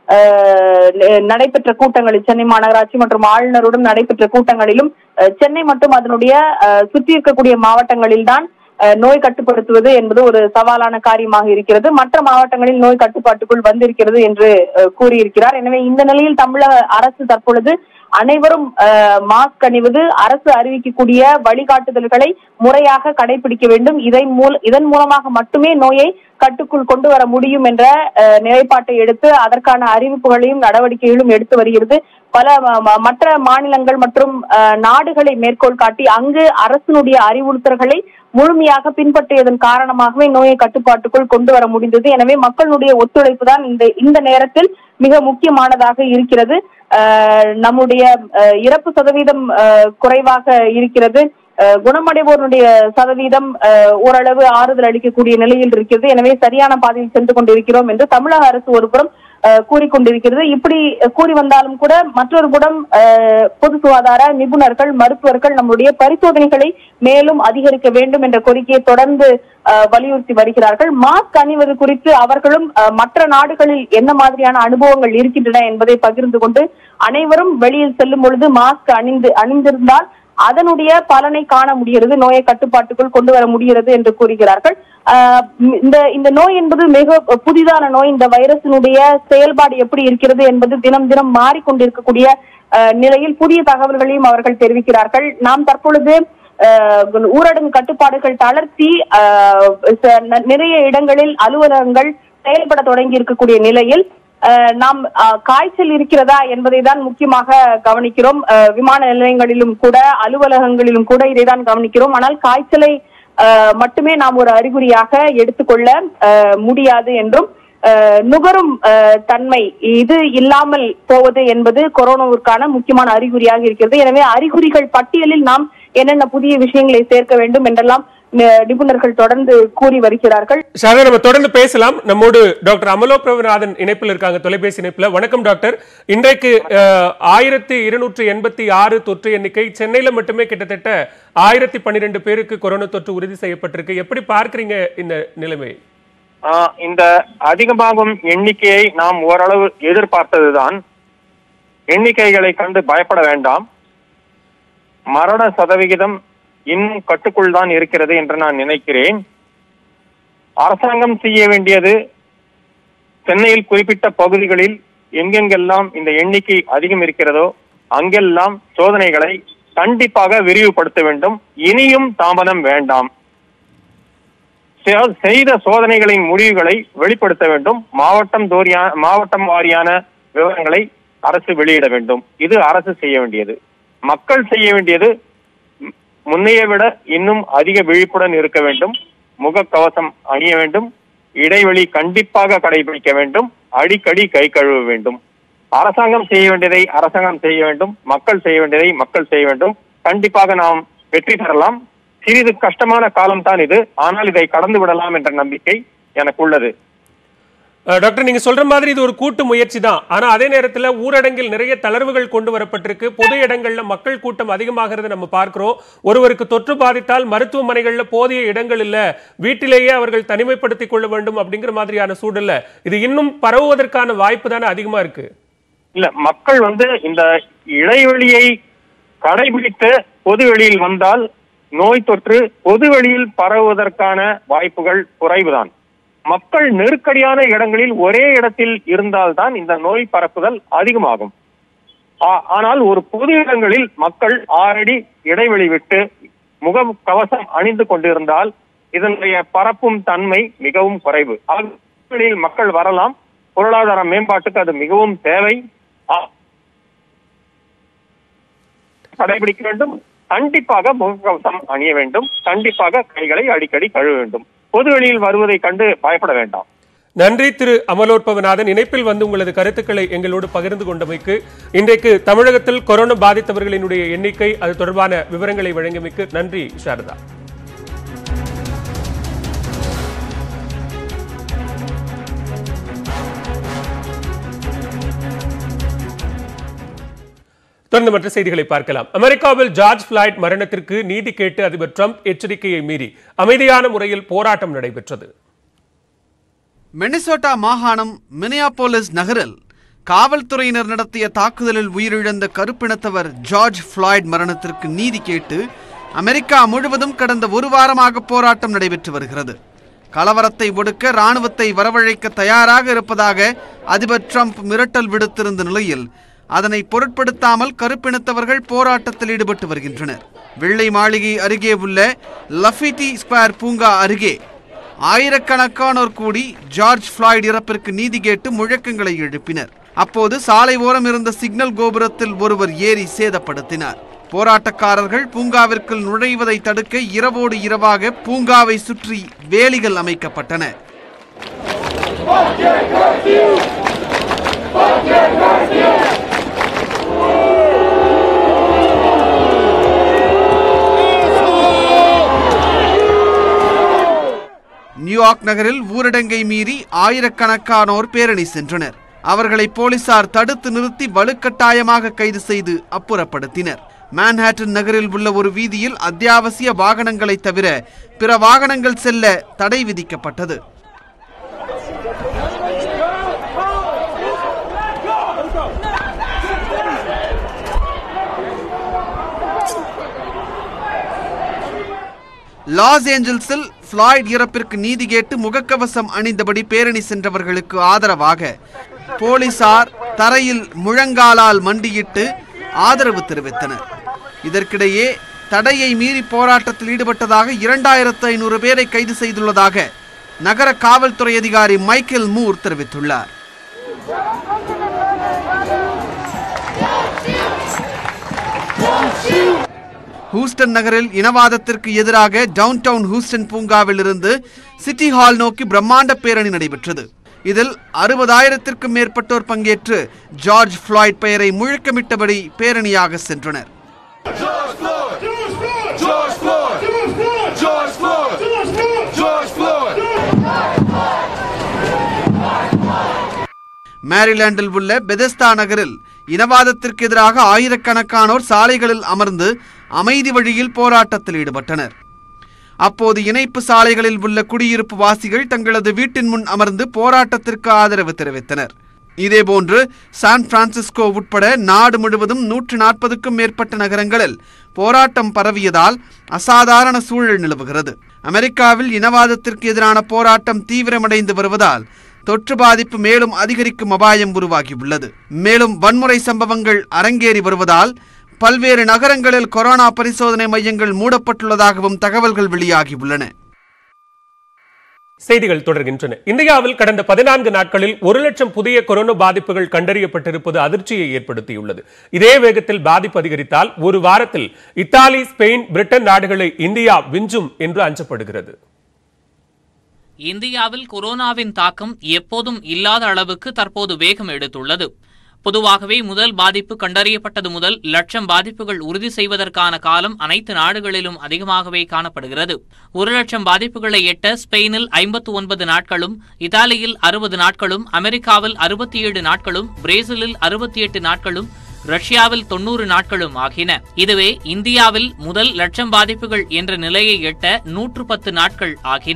அஹ், ந- நடைபெற்ற கூட்டங்களில் சென்னை மாநகராட்சி மற்றும் ஆளுநருடன் நடைபெற்ற கூட்டங்களிலும் அஹ், சென்னை மற்றும் அதனுடைய அஹ், சுற்றி இருக்கக்கூடிய மாவட்டங்களில் தான் அஹ், நோய் கட்டுப்படுத்துவது என்பது ஒரு சவாலான காரியமாக இருக்கிறது மற்ற மாவட்டங்களில் நோய் கட்டுப்பாட்டுக்குள் வந்திருக்கிறது என்று அஹ், கூறியிருக்கிறார் எனவே இந்த நிலையில் தமிழக அரசு தற்பொழுது அனைவரும் அஹ், மாஸ்க் அணிவது அரசு அறிவிக்கக்கூடிய வழிகாட்டுதல்களை முறையாக கடைபிடிக்க வேண்டும் இதை மூல இதன் மூலமாக மட்டுமே நோயை கட்டுக்குள் கொண்டு வர முடியும் என்ற அஹ், நிலைப்பாட்டை எடுத்து அதற்கான அறிவிப்புகளையும் நடவடிக்கைகளும் எடுத்து வருகிறது பல ம- ம- மற்ற மாநிலங்கள் மற்றும் அஹ், நாடுகளை மேற்கோள் காட்டி அங்கு அரசினுடைய அறிவுறுத்தல்களை முழுமையாக பின்பற்றியதன் காரணமாகவே நோயை கட்டுப்பாட்டுக்குள் கொண்டு வர முடிந்தது எனவே மக்களுடைய ஒத்துழைப்பு தான் இந்த இந்த நேரத்தில் மிக முக்கியமானதாக இருக்கிறது அஹ், நம்முடைய அஹ், இறப்பு சதவீதம் அஹ், குறைவாக இருக்கிறது அஹ், குணமடைவோருடைய சதவீதம் அஹ், ஓரளவு ஆறுதல் அளிக்கக்கூடிய நிலையில் இருக்கிறது எனவே சரியான பாதையில் சென்று கொண்டிருக்கிறோம் என்று தமிழக அரசு ஒருபுறம் அஹ், கூறிக்கொண்டிருக்கிறது இப்படி கூறி வந்தாலும் கூட மற்றொரு புறம் அஹ், பொது சுகாதார நிபுணர்கள் மருத்துவர்கள் நம்முடைய பரிசோதனைகளை மேலும் அதிகரிக்க வேண்டும் என்ற கோரிக்கையை தொடர்ந்து அஹ், வலியுறுத்தி வருகிறார்கள் மாஸ்க் அணிவது குறித்து அவர்களும் அஹ், மற்ற நாடுகளில் என்ன மாதிரியான அனுபவங்கள் இருக்கின்றன என்பதை பகிர்ந்து கொண்டு அனைவரும் வெளியில் செல்லும் பொழுது மாஸ்க் அணிந்து அணிந்திருந்தால் அதனுடைய பலனை காண முடிகிறது நோயை கட்டுப்பாட்டுக்குள் கொண்டு வர முடிகிறது என்று கூறுகிறார்கள் ஆஹ் இந்த இந்த நோய் என்பது மிக புதிதான நோய் இந்த வைரஸினுடைய செயல்பாடு எப்படி இருக்கிறது என்பது தினம் தினம் மாறிக்கொண்டிருக்கக்கூடிய ஆஹ் நிலையில் புதிய தகவல்களையும் அவர்கள் தெரிவிக்கிறார்கள் நாம் தற்பொழுது ஆஹ் ஊரடங்கு கட்டுப்பாடுகள் தளர்த்தி ஆஹ் ச- ந- நிறைய இடங்களில் அலுவலகங்கள் செயல்பட தொடங்கி இருக்கக்கூடிய நிலையில் அஹ், நாம் அஹ், காய்ச்சல் இருக்கிறதா என்பதை தான் முக்கியமாக கவனிக்கிறோம் அஹ், விமான நிலையங்களிலும் கூட அலுவலகங்களிலும் கூட இதை தான் கவனிக்கிறோம் ஆனால் காய்ச்சலை அஹ், மட்டுமே நாம் ஒரு அறிகுறியாக எடுத்துக்கொள்ள அஹ், முடியாது என்றும் அஹ், நுகரும் அஹ், தன்மை இது இல்லாமல் போவது என்பது கொரோனாவிற்கான முக்கியமான அறிகுறியாக இருக்கிறது எனவே அறிகுறிகள் பட்டியலில் நாம் என்னென்ன புதிய விஷயங்களை சேர்க்க வேண்டும் என்றெல்லாம் நி- நிபுணர்கள் தொடர்ந்து கூறி வருகிறார்கள் ஷாரதா நம்ம தொடர்ந்து பேசலாம் நம்மோடு டாக்டர் அமலோ பிரபுநாதன் இணைப்பில் இருக்காங்க தொலைபேசி இணைப்புல வணக்கம் டாக்டர் இன்றைக்கு ஆயிரத்தி இருநூற்று எண்பத்தி ஆறு தொற்று எண்ணிக்கை சென்னையில மட்டுமே கிட்டத்தட்ட ஆயிரத்தி பன்னிரெண்டு பேருக்கு கொரோனா தொற்று உறுதி செய்யப்பட்டிருக்கு எப்படி பார்க்கறீங்க இந்த நிலைமை ஆஹ் இந்த அதிகமாகும் எண்ணிக்கையை நாம் ஓரளவு எதிர்பார்த்ததுதான் எண்ணிக்கைகளை கண்டு பயப்பட வேண்டாம் மரண சதவிகிதம் இன்னும் கட்டுக்குள் தான் இருக்கிறது என்று நான் நினைக்கிறேன் அரசாங்கம் செய்ய வேண்டியது சென்னையில் குறிப்பிட்ட பகுதிகளில் எங்கெங்கெல்லாம் இந்த எண்ணிக்கை அதிகம் இருக்கிறதோ அங்கெல்லாம் சோதனைகளை கண்டிப்பாக விரிவுபடுத்த வேண்டும் இனியும் தாமதம் வேண்டாம் செ- செய்த சோதனைகளின் முடிவுகளை வெளிப்படுத்த வேண்டும் மாவட்டம் தோறியா மாவட்டம் வாரியான விவரங்களை அரசு வெளியிட வேண்டும் இது அரசு செய்ய வேண்டியது மக்கள் செய்ய வேண்டியது ம், முன்னைய விட இன்னும் அதிக விழிப்புடன் இருக்க வேண்டும் முகக்கவசம் அணிய வேண்டும் இடைவெளி கண்டிப்பாக கடைபிடிக்க வேண்டும் அடிக்கடி கை கழுவ வேண்டும் அரசாங்கம் செய்ய வேண்டியதை அரசாங்கம் செய்ய வேண்டும் மக்கள் செய்ய வேண்டியதை மக்கள் செய்ய வேண்டும் கண்டிப்பாக நாம் வெற்றி பெறலாம் சிறிது கஷ்டமான காலம்தான் இது ஆனால் இதை கடந்து விடலாம் என்ற நம்பிக்கை எனக்கு உள்ளது அஹ், டாக்டர் நீங்க சொல்ற மாதிரி இது ஒரு கூட்டு முயற்சி தான் ஆனா அதே நேரத்துல ஊரடங்கில் நிறைய தளர்வுகள் கொண்டு வரப்பட்டிருக்கு பொது இடங்கள்ல மக்கள் கூட்டம் அதிகமாகிறது நம்ம பார்க்கிறோம் ஒருவருக்கு தொற்று பாதித்தால் மருத்துவமனைகள்ல போதிய இடங்கள் இல்ல வீட்டிலேயே அவர்கள் தனிமைப்படுத்திக் கொள்ள வேண்டும் அப்படிங்கிற மாதிரியான சூழல்ல இது இன்னும் பரவுவதற்கான வாய்ப்பு தானே அதிகமா இருக்கு இல்ல மக்கள் வந்து இந்த இடைவெளியை கடைபிடித்து பொது வெளியில் வந்தால் நோய் தொற்று பொது வெளியில் பரவுவதற்கான வாய்ப்புகள் குறைவுதான் மக்கள் நெருக்கடியான இடங்களில் ஒரே இடத்தில் இருந்தால்தான் இந்த நோய் பரப்புதல் அதிகமாகும் ஆ- ஆனால் ஒரு பொது இடங்களில் மக்கள் ஆறடி இடைவெளி விட்டு முக கவசம் அணிந்து கொண்டிருந்தால் இதனுடைய பரப்பும் தன்மை மிகவும் குறைவு ஆக, வெளியில் மக்கள் வரலாம் பொருளாதார மேம்பாட்டுக்கு அது மிகவும் தேவை ஆ- கடைபிடிக்க வேண்டும் கண்டிப்பாக முகக்கவசம் அணிய வேண்டும் கண்டிப்பாக கைகளை அடிக்கடி கழுவ வேண்டும் பொது வெளியில் வருவதை கண்டு பயப்பட வேண்டாம் நன்றி திரு அமலோற்பவநாதன் இணைப்பில் வந்து உங்களது கருத்துக்களை எங்களோடு பகிர்ந்து கொண்டமைக்கு இன்றைக்கு தமிழகத்தில் கொரோனா பாதித்தவர்களினுடைய எண்ணிக்கை அது தொடர்பான விவரங்களை வழங்கியமைக்கு நன்றி சாரதா தொடர்ந்து மற்ற செய்திகளை பார்க்கலாம் அமெரிக்காவில் ஜார்ஜ் பிளாய்ட் மரணத்திற்கு நீதி கேட்டு அதிபர் ட்ரம்ப் எச்சரிக்கையை மீறி அமைதியான முறையில் போராட்டம் நடைபெற்றது மினிசோட்டா மாகாணம் மினியாபோலிஸ் நகரில் காவல்துறையினர் நடத்திய தாக்குதலில் உயிரிழந்த கருப்பினத்தவர் ஜார்ஜ் ஃப்ளாய்ட் மரணத்திற்கு நீதி கேட்டு அமெரிக்கா முழுவதும் கடந்த ஒரு வாரமாக போராட்டம் நடைபெற்று வருகிறது கலவரத்தை ஒடுக்க ராணுவத்தை வரவழைக்க தயாராக இருப்பதாக அதிபர் ட்ரம்ப் மிரட்டல் விடுத்திருந்த நிலையில் அதனை பொருட்படுத்தாமல் கருப்பினத்தவர்கள் போராட்டத்தில் ஈடுபட்டு வருகின்றனர் வெள்ளை மாளிகை அருகே உள்ள லஃபிட்டி ஸ்கொயர் பூங்கா அருகே ஆயிரக்கணக்கானோர் கூடி ஜார்ஜ் ஃபிளாய்ட் இறப்பிற்கு நீதி கேட்டு முழக்கங்களை எழுப்பினர் அப்போது சாலை ஓரம் இருந்த சிக்னல் கோபுரத்தில் ஒருவர் ஏறி சேதப்படுத்தினார் போராட்டக்காரர்கள் பூங்காவிற்குள் நுழைவதை தடுக்க இரவோடு இரவாக பூங்காவை சுற்றி வேலிகள் அமைக்கப்பட்டன நியூயார்க் நகரில் ஊரடங்கை மீறி ஆயிரக்கணக்கானோர் பேரணி சென்றனர் அவர்களை போலீசார் தடுத்து நிறுத்தி வலுக்கட்டாயமாக கைது செய்து அப்புறப்படுத்தினர் மான்ஹாட்டன் நகரில் உள்ள ஒரு வீதியில் அத்தியாவசிய வாகனங்களை தவிர பிற வாகனங்கள் செல்ல தடை விதிக்கப்பட்டது லாஸ் ஏஞ்சல்ஸில் ஃப்ளாய்ட் இறப்பிற்கு நீதி கேட்டு முகக்கவசம் அணிந்தபடி பேரணி சென்றவர்களுக்கு ஆதரவாக போலீசார் தரையில் முழங்காலால் மண்டியிட்டு ஆதரவு தெரிவித்தனர் இதற்கிடையே தடையை மீறி போராட்டத்தில் ஈடுபட்டதாக இரண்டாயிரத்து ஐநூறு பேரை கைது செய்துள்ளதாக நகர காவல்துறை அதிகாரி மைக்கேல் மூர் தெரிவித்துள்ளார் ஹூஸ்டன் நகரில் இனவாதத்திற்கு எதிராக டவுன் டவுன் ஹூஸ்டன் பூங்காவில் இருந்து சிட்டி ஹால் நோக்கி பிரம்மாண்ட பேரணி நடைபெற்றது இதில் அறுபதாயிரத்திற்கும் மேற்பட்டோர் பங்கேற்று ஜார்ஜ் ஃப்ளாய்ட் பெயரை முழக்கமிட்டபடி பேரணியாக சென்றனர் மேரிலாண்டில் உள்ள பெதஸ்தா நகரில் இனவாதத்திற்கு எதிராக ஆயிரக்கணக்கானோர் சாலைகளில் அமர்ந்து அமைதி வழியில் போராட்டத்தில் ஈடுபட்டனர் அப்போது இணைப்பு சாலைகளில் உள்ள குடியிருப்பு வாசிகள் தங்களது வீட்டின் முன் அமர்ந்து போராட்டத்திற்கு ஆதரவு தெரிவித்தனர் இதேபோன்று சான் பிரான்சிஸ்கோ உட்பட நாடு முழுவதும் நூற்று நாற்பதுக்கும் மேற்பட்ட நகரங்களில் போராட்டம் பரவியதால் அசாதாரண சூழல் நிலவுகிறது அமெரிக்காவில் இனவாதத்திற்கு எதிரான போராட்டம் தீவிரமடைந்து வருவதால் தொற்று பாதிப்பு மேலும் அதிகரிக்கும் அபாயம் உருவாகியுள்ளது மேலும் வன்முறை சம்பவங்கள் அரங்கேறி வருவதால் பல்வேறு நகரங்களில் கொரோனா பரிசோதனை மையங்கள் மூடப்பட்டுள்ளதாகவும் தகவல்கள் வெளியாகியுள்ளன செய்திகள் தொடர்கின்றன இந்தியாவில் கடந்த பதினான்கு நாட்களில் ஒரு லட்சம் புதிய கொரோனா பாதிப்புகள் கண்டறியப்பட்டிருப்பது அதிர்ச்சியை ஏற்படுத்தியுள்ளது இதே வேகத்தில் பாதிப்பு அதிகரித்தால் ஒரு வாரத்தில் இத்தாலி ஸ்பெயின் பிரிட்டன் நாடுகளை இந்தியா விஞ்சும் என்று அஞ்சப்படுகிறது இந்தியாவில் கொரோனாவின் தாக்கம் எப்போதும் இல்லாத அளவுக்கு தற்போது வேகம் எடுத்துள்ளது பொதுவாகவே முதல் பாதிப்பு கண்டறியப்பட்டது முதல் லட்சம் பாதிப்புகள் உறுதி செய்வதற்கான காலம் அனைத்து நாடுகளிலும் அதிகமாகவே காணப்படுகிறது ஒரு லட்சம் பாதிப்புகளை எட்ட ஸ்பெயினில் ஐம்பத்து ஒன்பது நாட்களும் இத்தாலியில் அறுபது நாட்களும் அமெரிக்காவில் அறுபத்தி ஏழு நாட்களும் பிரேசிலில் அறுபத்தி எட்டு நாட்களும் ரஷ்யாவில் தொன்னூறு நாட்களும் ஆகின இதுவே இந்தியாவில் முதல் லட்சம் பாதிப்புகள் என்ற நிலையை எட்ட நூற்று பத்து நாட்கள் ஆகின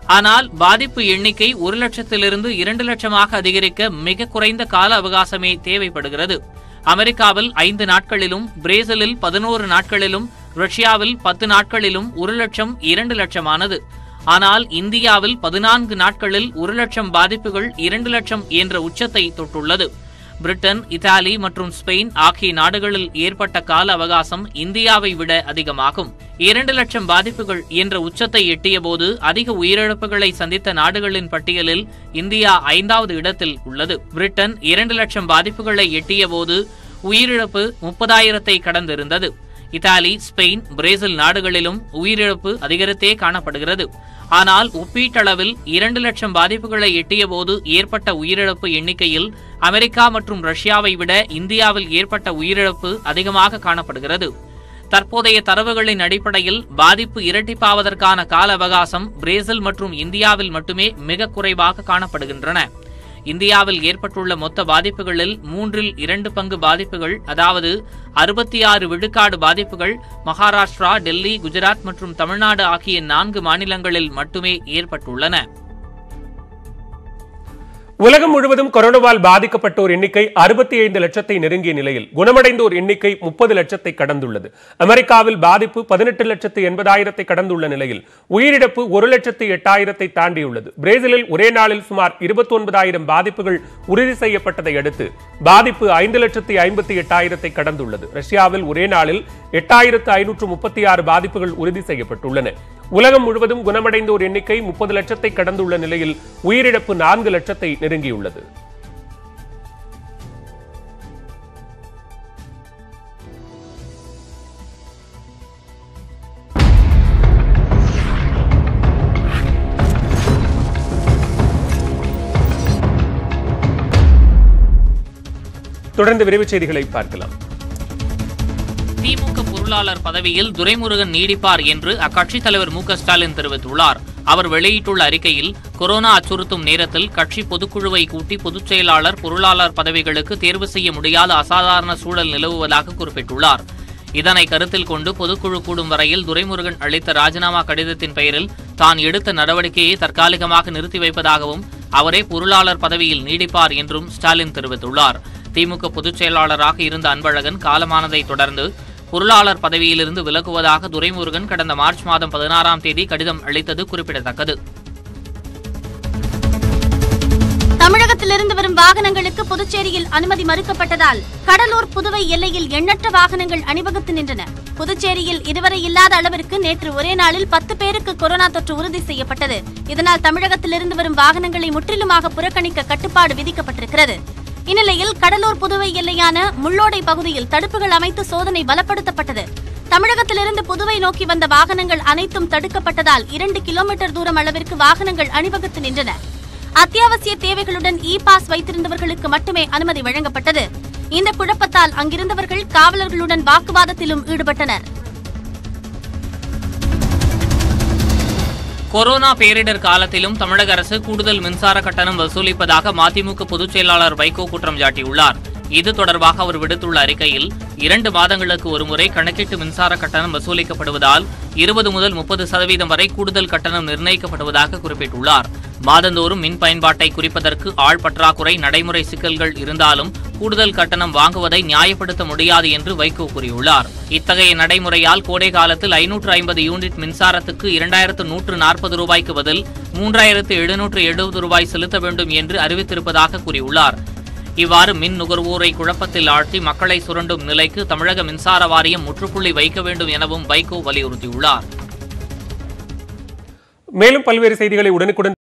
ஆனால் பாதிப்பு எண்ணிக்கை ஒரு லட்சத்திலிருந்து இரண்டு லட்சமாக அதிகரிக்க மிக குறைந்த கால அவகாசமே தேவைப்படுகிறது அமெரிக்காவில் ஐந்து நாட்களிலும் பிரேசிலில் பதினோரு நாட்களிலும் ரஷ்யாவில் பத்து நாட்களிலும் ஒரு லட்சம் இரண்டு லட்சமானது ஆனால் இந்தியாவில் பதினான்கு நாட்களில் ஒரு லட்சம் பாதிப்புகள் இரண்டு லட்சம் என்ற உச்சத்தை தொட்டுள்ளது பிரிட்டன் இத்தாலி மற்றும் ஸ்பெயின் ஆகிய நாடுகளில் ஏற்பட்ட கால அவகாசம் இந்தியாவை விட அதிகமாகும் இரண்டு லட்சம் பாதிப்புகள் என்ற உச்சத்தை எட்டியபோது அதிக உயிரிழப்புகளை சந்தித்த நாடுகளின் பட்டியலில் இந்தியா ஐந்தாவது இடத்தில் உள்ளது பிரிட்டன் இரண்டு லட்சம் பாதிப்புகளை எட்டியபோது உயிரிழப்பு முப்பதாயிரத்தை கடந்திருந்தது இத்தாலி ஸ்பெயின் பிரேசில் நாடுகளிலும் உயிரிழப்பு அதிகரித்தே காணப்படுகிறது ஆனால் ஒப்பீட்டளவில் இரண்டு லட்சம் பாதிப்புகளை எட்டியபோது ஏற்பட்ட உயிரிழப்பு எண்ணிக்கையில் அமெரிக்கா மற்றும் ரஷ்யாவை விட இந்தியாவில் ஏற்பட்ட உயிரிழப்பு அதிகமாக காணப்படுகிறது தற்போதைய தரவுகளின் அடிப்படையில் பாதிப்பு இரட்டிப்பாவதற்கான கால அவகாசம் பிரேசில் மற்றும் இந்தியாவில் மட்டுமே மிக குறைவாக காணப்படுகின்றன இந்தியாவில் ஏற்பட்டுள்ள மொத்த பாதிப்புகளில் மூன்றில் இரண்டு பங்கு பாதிப்புகள் அதாவது அறுபத்தி ஆறு விழுக்காடு பாதிப்புகள் மகாராஷ்டிரா டெல்லி குஜராத் மற்றும் தமிழ்நாடு ஆகிய நான்கு மாநிலங்களில் மட்டுமே ஏற்பட்டுள்ளன உலகம் முழுவதும் கொரோனாவால் பாதிக்கப்பட்டோர் எண்ணிக்கை அறுபத்தி ஐந்து லட்சத்தை நெருங்கிய நிலையில் குணமடைந்தோர் எண்ணிக்கை முப்பது லட்சத்தை கடந்துள்ளது அமெரிக்காவில் பாதிப்பு பதினெட்டு லட்சத்து எண்பதாயிரத்தை கடந்துள்ள நிலையில் உயிரிழப்பு ஒரு லட்சத்து எட்டாயிரத்தை தாண்டியுள்ளது பிரேசிலில் ஒரே நாளில் சுமார் இருபத்தி ஒன்பதாயிரம் பாதிப்புகள் உறுதி செய்யப்பட்டதை அடுத்து பாதிப்பு ஐந்து லட்சத்து ஐம்பத்தி எட்டாயிரத்தை கடந்துள்ளது ரஷ்யாவில் ஒரே நாளில் எட்டாயிரத்து ஐநூற்று முப்பத்தி ஆறு பாதிப்புகள் உறுதி செய்யப்பட்டுள்ளன உலகம் முழுவதும் குணமடைந்தோர் எண்ணிக்கை முப்பது லட்சத்தை கடந்துள்ள நிலையில் உயிரிழப்பு நான்கு லட்சத்தை நெருங்கியுள்ளது தொடர்ந்து விரைவுச் செய்திகளை பார்க்கலாம் திமுக பொருளாளர் பதவியில் துரைமுருகன் நீடிப்பார் என்று அக்கட்சித் தலைவர் மு க ஸ்டாலின் தெரிவித்துள்ளார் அவர் வெளியிட்டுள்ள அறிக்கையில் கொரோனா அச்சுறுத்தும் நேரத்தில் கட்சி பொதுக்குழுவை கூட்டி பொதுச் செயலாளர் பொருளாளர் பதவிகளுக்கு தேர்வு செய்ய முடியாத அசாதாரண சூழல் நிலவுவதாக குறிப்பிட்டுள்ளார் இதனை கருத்தில் கொண்டு பொதுக்குழு கூடும் வரையில் துரைமுருகன் அளித்த ராஜினாமா கடிதத்தின் பெயரில் தான் எடுத்த நடவடிக்கையை தற்காலிகமாக நிறுத்தி வைப்பதாகவும் அவரே பொருளாளர் பதவியில் நீடிப்பார் என்றும் ஸ்டாலின் தெரிவித்துள்ளார் திமுக பொதுச் செயலாளராக இருந்த அன்பழகன் காலமானதை தொடர்ந்து பொருளாளர் பதவியிலிருந்து விலகுவதாக துரைமுருகன் கடந்த மார்ச் மாதம் பதினாறாம் தேதி கடிதம் அளித்தது குறிப்பிடத்தக்கது தமிழகத்திலிருந்து வரும் வாகனங்களுக்கு புதுச்சேரியில் அனுமதி மறுக்கப்பட்டதால் கடலூர் புதுவை எல்லையில் எண்ணற்ற வாகனங்கள் அணிவகுத்து நின்றன புதுச்சேரியில் இதுவரை இல்லாத அளவிற்கு நேற்று ஒரே நாளில் பத்து பேருக்கு கொரோனா தொற்று உறுதி செய்யப்பட்டது இதனால் தமிழகத்திலிருந்து வரும் வாகனங்களை முற்றிலுமாக புறக்கணிக்க கட்டுப்பாடு விதிக்கப்பட்டிருக்கிறது இந்நிலையில் கடலூர் புதுவை எல்லையான முள்ளோடை பகுதியில் தடுப்புகள் அமைத்து சோதனை பலப்படுத்தப்பட்டது தமிழகத்திலிருந்து புதுவை நோக்கி வந்த வாகனங்கள் அனைத்தும் தடுக்கப்பட்டதால் இரண்டு கிலோமீட்டர் தூரம் அளவிற்கு வாகனங்கள் அணிவகுத்து நின்றன அத்தியாவசிய தேவைகளுடன் இ பாஸ் வைத்திருந்தவர்களுக்கு மட்டுமே அனுமதி வழங்கப்பட்டது இந்த குழப்பத்தால் அங்கிருந்தவர்கள் காவலர்களுடன் வாக்குவாதத்திலும் ஈடுபட்டனர் கொரோனா பேரிடர் காலத்திலும் தமிழக அரசு கூடுதல் மின்சார கட்டணம் வசூலிப்பதாக மதிமுக பொதுச் செயலாளர் வைகோ குற்றம் சாட்டியுள்ளார் இது தொடர்பாக அவர் விடுத்துள்ள அறிக்கையில் இரண்டு மாதங்களுக்கு ஒருமுறை கணக்கீட்டு மின்சார கட்டணம் வசூலிக்கப்படுவதால் இருபது முதல் முப்பது சதவீதம் வரை கூடுதல் கட்டணம் நிர்ணயிக்கப்படுவதாக குறிப்பிட்டுள்ளார் மாதந்தோறும் மின் பயன்பாட்டை குறிப்பதற்கு ஆள் பற்றாக்குறை நடைமுறை சிக்கல்கள் இருந்தாலும் கூடுதல் கட்டணம் வாங்குவதை நியாயப்படுத்த முடியாது என்று வைகோ கூறியுள்ளார் இத்தகைய நடைமுறையால் கோடை காலத்தில் ஐநூற்று ஐம்பது யூனிட் மின்சாரத்துக்கு இரண்டாயிரத்து நூற்று நாற்பது ரூபாய்க்கு பதில் மூன்றாயிரத்து எழுநூற்று எழுபது ரூபாய் செலுத்த வேண்டும் என்று அறிவித்திருப்பதாக கூறியுள்ளார் இவ்வாறு மின் நுகர்வோரை குழப்பத்தில் ஆழ்த்தி மக்களை சுரண்டும் நிலைக்கு தமிழக மின்சார வாரியம் முற்றுப்புள்ளி வைக்க வேண்டும் எனவும் வைகோ வலியுறுத்தியுள்ளார் மேலும் பல்வேறு செய்திகளை உடனுக்குடன்